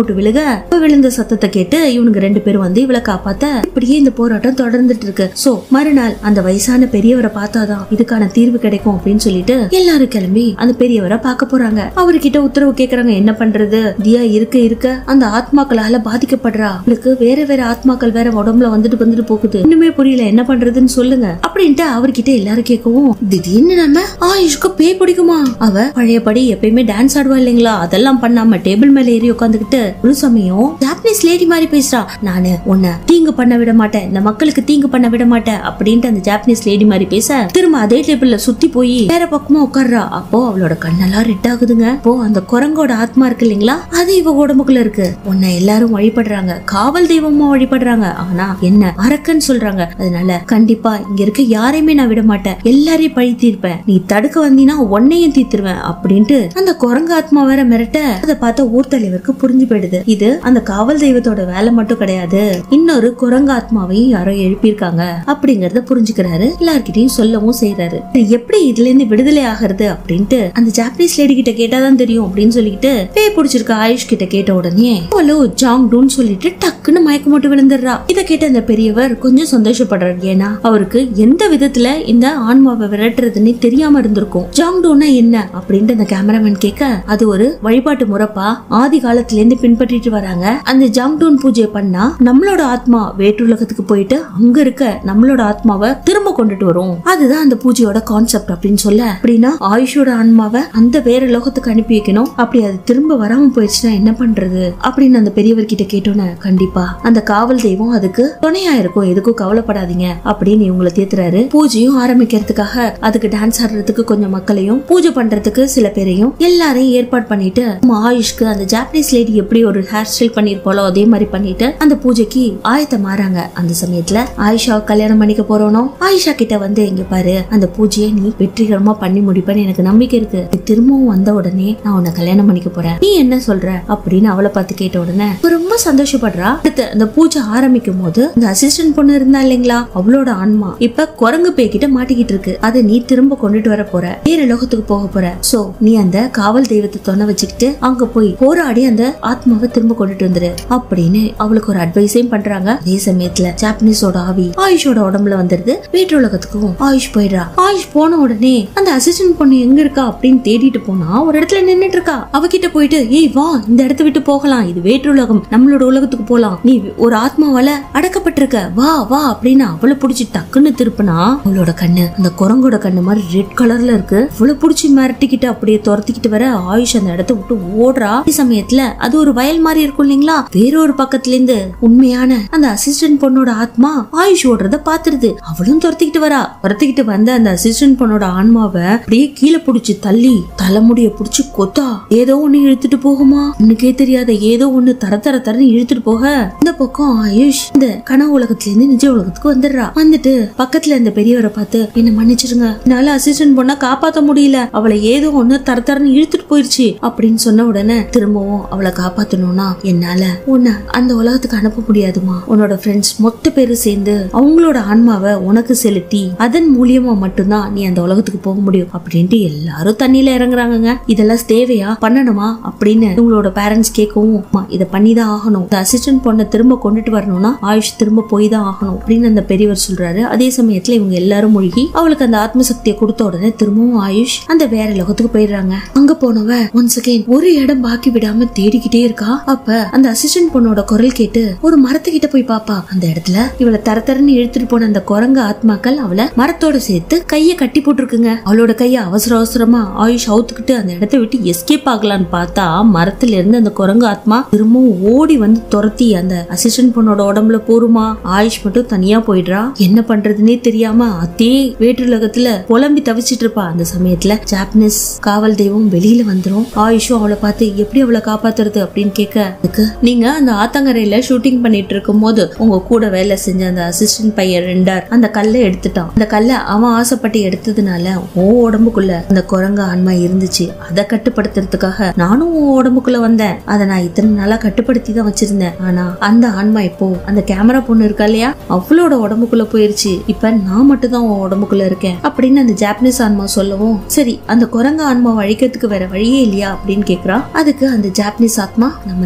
அவ விழுந்த சத்தத்தை கேட்டு இவனுங்க ரெண்டு பேரும் வந்து இவளை காப்பாத்த இப்படியே இந்த போராட்டம் தொடர்ந்துட்டு இருக்கு சோ மறுநாள் அந்த வயசான பெரியவரை பார்த்தாதான் இதுக்கான தீர்வு கிடைக்கும் அப்படின்னு சொல்லிட்டு எல்லாரும் கிளம்பி அந்த பெரியவரை பார்க்க போறாங்க அவர்கிட்ட உத்தரவு கேக்குறாங்க என்ன பண்றது தியா இருக்க இருக்க அந்த ஆத்மாக்களால பாதிக்கப்படுறா அவளுக்கு வேற வேற ஆத்மாக்கள் வேற உடம்புல வந்துட்டு வந்துட்டு போகுது இன்னுமே புரியல என்ன பண்றதுன்னு சொல்லுங்க அப்படின்ட்டு அவர்கிட்ட எல்லாரும் கேட்கவும் திடீர்னு நம்ம ஆயுஷ்க்கு பேய் பிடிக்குமா அவ பழையபடி எப்பயுமே டான்ஸ் ஆடுவா இல்லைங்களா அதெல்லாம் பண்ணாம டேபிள் மேல ஏறி உட்காந்துக்கிட்டு ஒரு சமயம் ஜாப்பனீஸ் லேடி மாதிரி பேசுறா நானு உன்னை தீங்கு பண்ண விட மாட்டேன் இந்த மக்களுக்கு தீங்கு பண்ண விட மாட்டேன் அப்படின்ட்டு அந்த ஜாப்பனீஸ் லேடி மாதிரி பேச திரும்ப அதே டேபிள்ல சுத்தி போய் வேற பக்கமா உட்கார்றா அப்போ அவளோட கண்ணெல்லாம் ரெட் ஆகுதுங்க அப்போ அந்த குரங்கோட ஆத்மா இருக்கு இல்லைங்களா அது இவ உடம்புக்குள்ள இருக்கு உன்னை எல்லாரும் வழிபடுறாங்க காவல் தெய்வமா வழிபடுறாங்க ஆனா என்ன அரக்கன்னு சொல்றாங்க அதனால கண்டிப்பா இங்க இருக்க யாரையுமே நான் விட மாட்டேன் எல்லாரையும் பழி தீர்ப்பேன் நீ தடுக்க வந்தீனா உன்னையும் தீர்த்துருவேன் அப்படின்ட்டு அந்த குரங்கு ஆத்மா வேற மிரட்ட அதை பார்த்த ஊர் தலைவருக்கு புரிஞ்சு போயிடுது இது அந்த காவல் தெய்வத்தோட வேலை மட்டும் கிடையாது இன்னொரு குரங்கு ஆத்மாவையும் யாரோ எழுப்பியிருக்காங்க அப்படிங்கறத புரிஞ்சுக்கிறாரு எல்லார்கிட்டயும் சொல்லவும் செய்யறாரு எப்படி இதுல இருந்து விடுதலை ஆகிறது அப்படின்ட்டு அந்த ஜாப்பனீஸ் லேடி கிட்ட கேட்டாதான் தெரியும் அப்படின்னு சொல்லிட்டு பேய் பிடிச்சிருக்க ஆயுஷ் கிட்ட கேட்ட உடனே ஹலோ ஜாங் டூன்னு சொல்லிட்டு டக்குன்னு மயக்க போட்டு விழுந்துடுறா இத கேட்ட அந்த பெரியவர் கொஞ்சம் சந்தோஷப்படுறாரு ஏன்னா அவருக்கு எந்த விதத்துல இந்த ஆன்மாவை விரட்டுறதுன்னு தெரியாம இருந்திருக்கும் ஜாங் டூன்னா என்ன அப்படின்ட்டு அந்த கேமராமேன் கேட்க அது ஒரு வழிபாட்டு முறைப்பா ஆதி காலத்துல இருந்து பின்பற்றிட்டு வராங்க அந்த ஜாங் டூன் பூஜை பண்ணா நம்மளோட ஆத்மா வேற்றுலகத்துக்கு போயிட்டு அங்க இருக்க நம்மளோட ஆத்மாவை திரும்ப கொண்டுட்டு வரும் அதுதான் அந்த பூஜையோட கான்செப்ட் அப்படின்னு சொல்ல அப்படின்னா ஆயுஷோட ஆன்மாவை அந்த வேற லோகத்துக்கு அனுப்பி வைக்கணும் அப்படி அது திரும்ப வராம போயிடுச்சுன்னா என்ன பண்றது அப்படின்னு அந்த பெரியவர் கிட்ட கேட்டோன்னே கண்டிப்பா அந்த காவல் தெய்வம் அதுக்கு துணையா இருக்கும் எதுக்கும் கவலைப்படாதீங்க அப்படின்னு இவங்களை தேத்துறாரு பூஜையும் ஆரம்பிக்கிறதுக்காக அதுக்கு டான்ஸ் ஆடுறதுக்கு கொஞ்சம் மக்களையும் பூஜை பண்றதுக்கு சில பேரையும் எல்லாரையும் ஏற்பாடு பண்ணிட்டு நம்ம ஆயுஷ்க்கு அந்த ஜாப்பனீஸ் லேடி எப்படி ஒரு ஹேர் ஸ்டைல் பண்ணிருப்பாளோ அதே மாதிரி பண்ணிட்டு அந்த பூஜைக்கு ஆயத்த மாறாங்க அந்த சமயத்துல ஆயிஷாவை கல்யாணம் பண்ணிக்க போறோனோ ஆயிஷா கிட்ட வந்து இங்க பாரு அந்த பூஜையை நீ வெற்றிகரமா பண்ணி முடிப்பேன்னு எனக்கு நம்பிக்கை இருக்கு நீ திரும்பவும் வந்த உடனே நான் உன்னை கல்யாணம் பண்ணிக்க போறேன் நீ என்ன சொல்ற அப்படின்னு அவளை பார்த்து கேட்ட உடனே அவ ரொம்ப சந்தோஷப்படுறா அடுத்து அந்த பூஜை ஆரம்பிக்கும் போது அந்த அசிஸ்டன்ட் பொண்ணு இருந்தா இல்லைங்களா அவளோட ஆன்மா இப்ப குரங்கு பேய்கிட்ட மாட்டிக்கிட்டு இருக்கு அதை நீ திரும்ப கொண்டுட்டு வர போற வேற லோகத்துக்கு போக போற சோ நீ அந்த காவல் தெய்வத்தை தொண வச்சுக்கிட்டு அங்க போய் போராடி அந்த ஆத்மாவை திரும்ப கொண்டுட்டு வந்துரு அப்படின்னு அவளுக்கு ஒரு அட்வைஸையும் பண்றாங்க அதே சமயத்துல ஜாப்பனீஸோட ஆவி ஆயுஷோட உடம்புல வந்துருது வீட்டுலகத்துக்கும் ஆயுஷ் போயிடுறா ஆயுஷ் போன உடனே அந்த அசிஸ்டன்ட் பொண்ணு எங்க இருக்கா அப்படின்னு தேடிட்டு போனா ஒரு இடத்துல நின்னுட்டு இருக்கா அவகிட்ட போயிட்டு ஏய் வா இந்த இடத்த விட்டு போகலாம் இது வேற்றுலகம் நம்மளோட உலகத்துக்கு போலாம் நீ ஒரு ஆத்மாவால அடக்கப்பட்டிருக்க வா வா அப்படின்னு அவளை புடிச்சு டக்குன்னு திருப்பினா அவளோட கண்ணு அந்த குரங்கோட கண்ணு மாதிரி ரெட் கலர்ல இருக்கு அவளை புடிச்சு மிரட்டிக்கிட்டு அப்படியே துரத்திக்கிட்டு வர ஆயுஷ் அந்த இடத்த விட்டு ஓடுறா இந்த சமயத்துல அது ஒரு வயல் மாதிரி இருக்கும் இல்லைங்களா வேறொரு பக்கத்துல இருந்து உண்மையான அந்த அசிஸ்டன்ட் பொண்ணோட ஆத்மா ஆயுஷ் ஓடுறத பாத்துருது அவளும் துரத்திக்கிட்டு வரா துரத்திக்கிட்டு வந்த அந்த அசிஸ்டன்ட் பொண்ணோட ஆன்மாவை அப்படியே கீழே புடிச்சு தள்ளி தலைமுடிய புடிச்சு கொத்தா ஏதோ ஒண்ணு இழுத்துட்டு போகுமா உனக்கே தெரியாத ஏதோ ஒண்ணு தர தர தரன்னு இழுத்துட்டு போக இந்த பக்கம் ஆயுஷ் இந்த கனவு உலகத்துல இருந்து நிஜ உலகத்துக்கு வந்துடுறா வந்துட்டு பக்கத்துல இந்த பெரியவரை பார்த்து என்ன மன்னிச்சிருங்க என்னால அசிஸ்டன்ட் பொண்ண காப்பாத்த முடியல அவளை ஏதோ ஒண்ணு தர தரன்னு இழுத்துட்டு போயிருச்சு அப்படின்னு சொன்ன உடனே திரும்பவும் அவளை காப்பாத்தணும்னா என்னால உன்னை அந்த உலகத்துக்கு அனுப்ப முடியாதுமா உன்னோட ஃப்ரெண்ட்ஸ் மொத்த பேரும் சேர்ந்து அவங்களோட ஆன்மாவை உனக்கு செலுத்தி அதன் மூலியமா மட்டும்தான் நீ அந்த உலகத்துக்கு போக முடியும் அப்படின்ட்டு எல்லாரும் தண்ணியில இறங்குறாங்கங்க இதெல்லாம் தேவையா பண்ணணுமா அப்படின்னு இவங்களோட பேரண்ட்ஸ் கேட்கவும் "அம்மா, இதை பண்ணிதான் ஆகணும் இந்த அசிஸ்டன்ட் பொண்ணை திரும்ப கொண்டுட்டு வரணும்னா ஆயுஷ் திரும்ப போய் தான் ஆகணும் அப்படின்னு அந்த பெரியவர் சொல்றாரு அதே சமயத்துல இவங்க எல்லாரும் மூழ்கி அவளுக்கு அந்த ஆத்ம சக்தியை கொடுத்த உடனே திரும்பவும் ஆயுஷ் அந்த வேற லோகத்துக்கு போயிடுறாங்க அங்க போனவ ஒன்ஸ் அகைன் ஒரு இடம் பாக்கி விடாம தேடிக்கிட்டே இருக்கா அப்ப அந்த அசிஸ்டன்ட் பொண்ணோட குரல் கேட்டு ஒரு மரத்துக்கிட்ட போய் பாப்பா அந்த இடத்துல இவளை தர தரன்னு இழுத்துட்டு போன அந்த குரங்கு ஆத்மாக்கள் அவளை மரத்தோட சேர்த்து கைய கட்டி போட்டிருக்குங்க அவளோட கைய அவசர அவசரமா ஆயுஷ் அவுத்துக்கிட்டு அந்த இடத்த விட்டு எஸ்கேப் ஆகலான்னு பார்த்தா மரத்துல இருந்து அந்த குரங்கு ஆத்மா திரும்பவும் ஓடி வந்து துரத்தி அந்த அசிஸ்டன்ட் பொண்ணோட உடம்புல போருமா ஆயுஷ் மட்டும் தனியா போயிடுறா என்ன பண்றதுன்னே தெரியாம அதே வேற்றுலகத்துல புலம்பி தவிச்சிட்டு இருப்பா அந்த சமயத்துல ஜாப்பனீஸ் காவல் தெய்வம் வெளியில வந்துரும் ஆயுஷும் அவளை பார்த்து எப்படி அவளை காப்பாத்துறது அப்படின்னு கேட்க அதுக்கு நீங்க அந்த ஆத்தங்கரையில ஷூட்டிங் பண்ணிட்டு இருக்கும் போது உங்க கூட வேலை செஞ்ச அந்த அசிஸ்டன்ட் பையன் ரெண்டார் அந்த கல்லை எடுத்துட்டான் அந்த கல்லை அவன் ஆசைப்பட்டு எடுத்ததுனால ஓ உடம்புக்குள்ள அந்த குரங்கு ஆன்மா இருந்துச்சு அதை கட்டுப்படுத்துறதுக்காக நானும் உன் உடம்புக்குள்ள வந்தேன் அதை நான் இத்தனை நாளா கட்டுப்படுத்தி தான் வச்சிருந்தேன் ஆனா அந்த ஆன்மா இப்போ அந்த கேமரா பொண்ணு இருக்கா இல்லையா அவளோட உடம்புக்குள்ள போயிருச்சு இப்ப நான் மட்டும் தான் உன் உடம்புக்குள்ள இருக்கேன் அப்படின்னு அந்த ஜாப்பனீஸ் ஆன்மா சொல்லவும் சரி அந்த குரங்கு ஆன்மா அழிக்கிறதுக்கு வேற வழியே இல்லையா அப்படின்னு கேக்குறா அதுக்கு அந்த ஜாப்பனீஸ் ஆத்மா நம்ம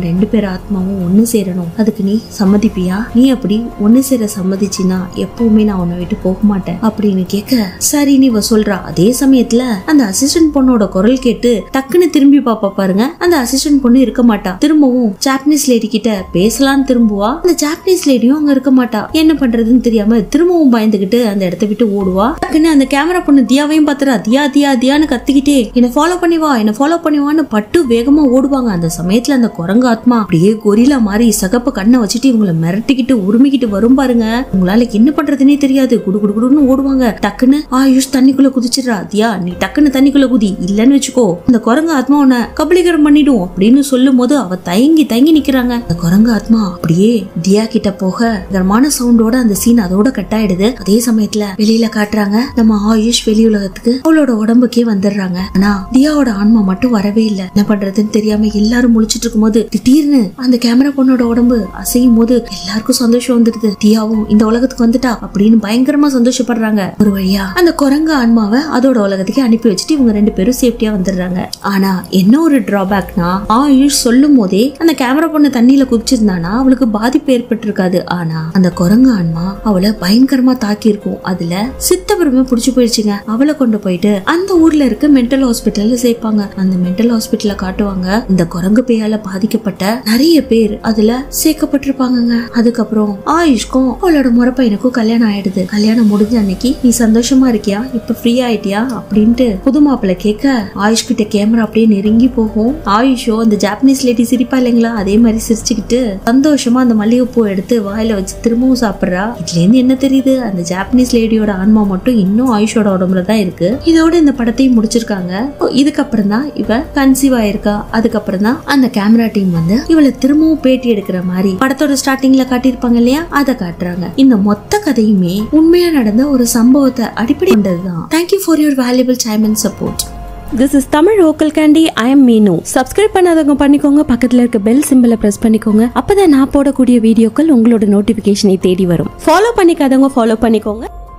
ரெண்டு பேர் ஆத்மாவும் ஒண்ணு சேரணும் அதுக்கு நீ சம்மதிப்பியா நீ அப்படி ஒண்ணு சேர சம்மதிச்சினா எப்பவுமே நான் உன்னை விட்டு போக மாட்டேன் அப்படின்னு கேட்க சரின்னு இவ சொல்றா அதே சமயத்துல அந்த அசிஸ்டன்ட் பொண்ணோட குரல் கேட்டு டக்குன்னு திரும்பி பாப்பா பாருங்க அந்த அசிஸ்டன்ட் பொண்ணு இருக்க மாட்டா திரும்பவும் ஜாப்பனீஸ் லேடி கிட்ட பேசலாம்னு திரும்புவா அந்த ஜாப்பனீஸ் லேடியும் அங்க இருக்க மாட்டா என்ன பண்றதுன்னு தெரியாம திரும்பவும் பயந்துகிட்டு அந்த இடத்த விட்டு ஓடுவா டக்குன்னு அந்த கேமரா பொண்ணு தியாவையும் பாத்துறா தியா தியா தியான்னு கத்திக்கிட்டே என்ன ஃபாலோ பண்ணி வா என்ன ஃபாலோ பண்ணி வான்னு பட்டு வேகமா ஓடுவாங்க அந்த சமயத்துல அந்த குரங்கு ஆத்மா அப்படியே கொரிலா மாதிரி சகப்ப கண்ணை வச்சுட்டு இவங்களை மிரட்டிக்கிட்டு உரிமிக்கிட்டு வரும் பாருங்க உங்களால என்ன பண்றதுனே தெரியாது குடு குடு குடுன்னு ஓடுவாங்க டக்குன்னு ஆயுஷ் தண்ணிக்குள்ள குதிச்சிடுறா தியா நீ டக்குன்னு தண்ணிக்குள்ள குதி இல்லன்னு வச்சுக்கோ அந்த குரங்கு ஆத்மா உன்னை கபலீகரம் பண்ணிடும் அப்படின்னு சொல்லும் போது அவ தயங்கி தயங்கி நிக்கிறாங்க அந்த குரங்கு ஆத்மா அப்படியே தியா கிட்ட போக கரமான சவுண்டோட அந்த சீன் அதோட கட் ஆயிடுது அதே சமயத்துல வெளியில காட்டுறாங்க நம்ம ஆயுஷ் வெளி உலகத்துக்கு அவளோட உடம்புக்கே வந்துடுறாங்க ஆனா தியாவோட ஆன்மா மட்டும் வரவே இல்ல என்ன பண்றதுன்னு தெரியாம எல்லாரும் முழிச்சிட்டு இருக்கும்போது திடீர்னு அந்த கேமரா பொண்ணோட உடம்பு அசையும் போது எல்லாருக்கும் சந்தோஷம் வந்துடுது தியாவும் இந்த உலகத்துக்கு வந்துட்டா அப்படின்னு பயங்கரமா சந்தோஷப்படுறாங்க ஒரு வழியா அந்த குரங்கு ஆன்மாவை அதோட உலகத்துக்கு அனுப்பி வச்சுட்டு இவங்க ரெண்டு பேரும் சேஃப்டியா வந்துடுறாங்க ஆனா என்ன ஒரு டிராபேக்னா ஆயுஷ் சொல்லும் போதே அந்த கேமரா பொண்ணு தண்ணியில குதிச்சிருந்தானா அவளுக்கு பாதிப்பு ஏற்பட்டிருக்காது ஆனா அந்த குரங்கு ஆன்மா அவளை பயங்கரமா தாக்கி இருக்கும் அதுல சித்தபுரமே புடிச்சு போயிடுச்சுங்க அவளை கொண்டு போயிட்டு அந்த ஊர்ல இருக்க மென்டல் ஹாஸ்பிட்டல்ல சேர்ப்பாங்க அந்த மென்டல் ஹாஸ்பிட்டல்ல காட்டுவாங்க இந்த குரங்கு பேயால பாதிக்கப்பட்ட நிறைய பேர் அதுல சேர்க்கப்பட்டிருப்பாங்கங்க அதுக்கப்புறம் ஆயுஷ்க்கும் அவளோட முறை பையனுக்கும் கல்யாணம் ஆயிடுது கல்யாணம் முடிஞ்ச அன்னைக்கு நீ சந்தோஷமா இருக்கியா இப்ப ஃப்ரீ ஆயிட்டியா அப்படின்ட்டு புது மாப்பிள்ள கேட்க ஆயுஷ் கிட்ட கேமரா அப்படியே நெருங்கி போகும் ஆயுஷோ அந்த ஜாப்பனீஸ் லேடி சிரிப்பா இல்லைங்களா அதே மாதிரி சிரிச்சுக்கிட்டு சந்தோஷமா அந்த மல்லிகைப்பூ எடுத்து வாயில வச்சு திரும்பவும் சாப்பிடுறா இதுல இருந்து என்ன தெரியுது அந்த ஜாப்பனீஸ் லேடியோட ஆன்மா மட்டும் இன்னும் ஆயுஷோட உடம்புல தான் இருக்கு இதோட இந்த படத்தையும் முடிச்சிருக்காங்க இதுக்கப்புறம் தான் இவ கன்சீவ் ஆயிருக்கா அதுக்கப்புறம் தான் அந்த கேமரா டீம் வந்து இவளை திரும்பவும் பேட்டி எடுக்கிற மாதிரி படத்தோட ஸ்டார்டிங்ல காட்டியிருப்பாங்க இல்லையா அதை காட்டுறாங்க இந்த மொத்த கதையுமே உண்மையா நடந்த ஒரு சம்பவத்தை அடிப்படை கொண்டதுதான் thank you for your valuable time and support this is Tamil vocal candy I am Meenu subscribe பண்ணாதவங்க பண்ணிக்கோங்க பக்கத்துல இருக்க பெல் சிம்பிளை பிரஸ் பண்ணிக்கோங்க அப்பதான் நான் போடக்கூடிய வீடியோக்கள் உங்களோட நோட்டிபிகேஷனை தேடி வரும் ஃபாலோ பண்ணிக்காதவங்க ஃபாலோ பண்ணிக்கோங்க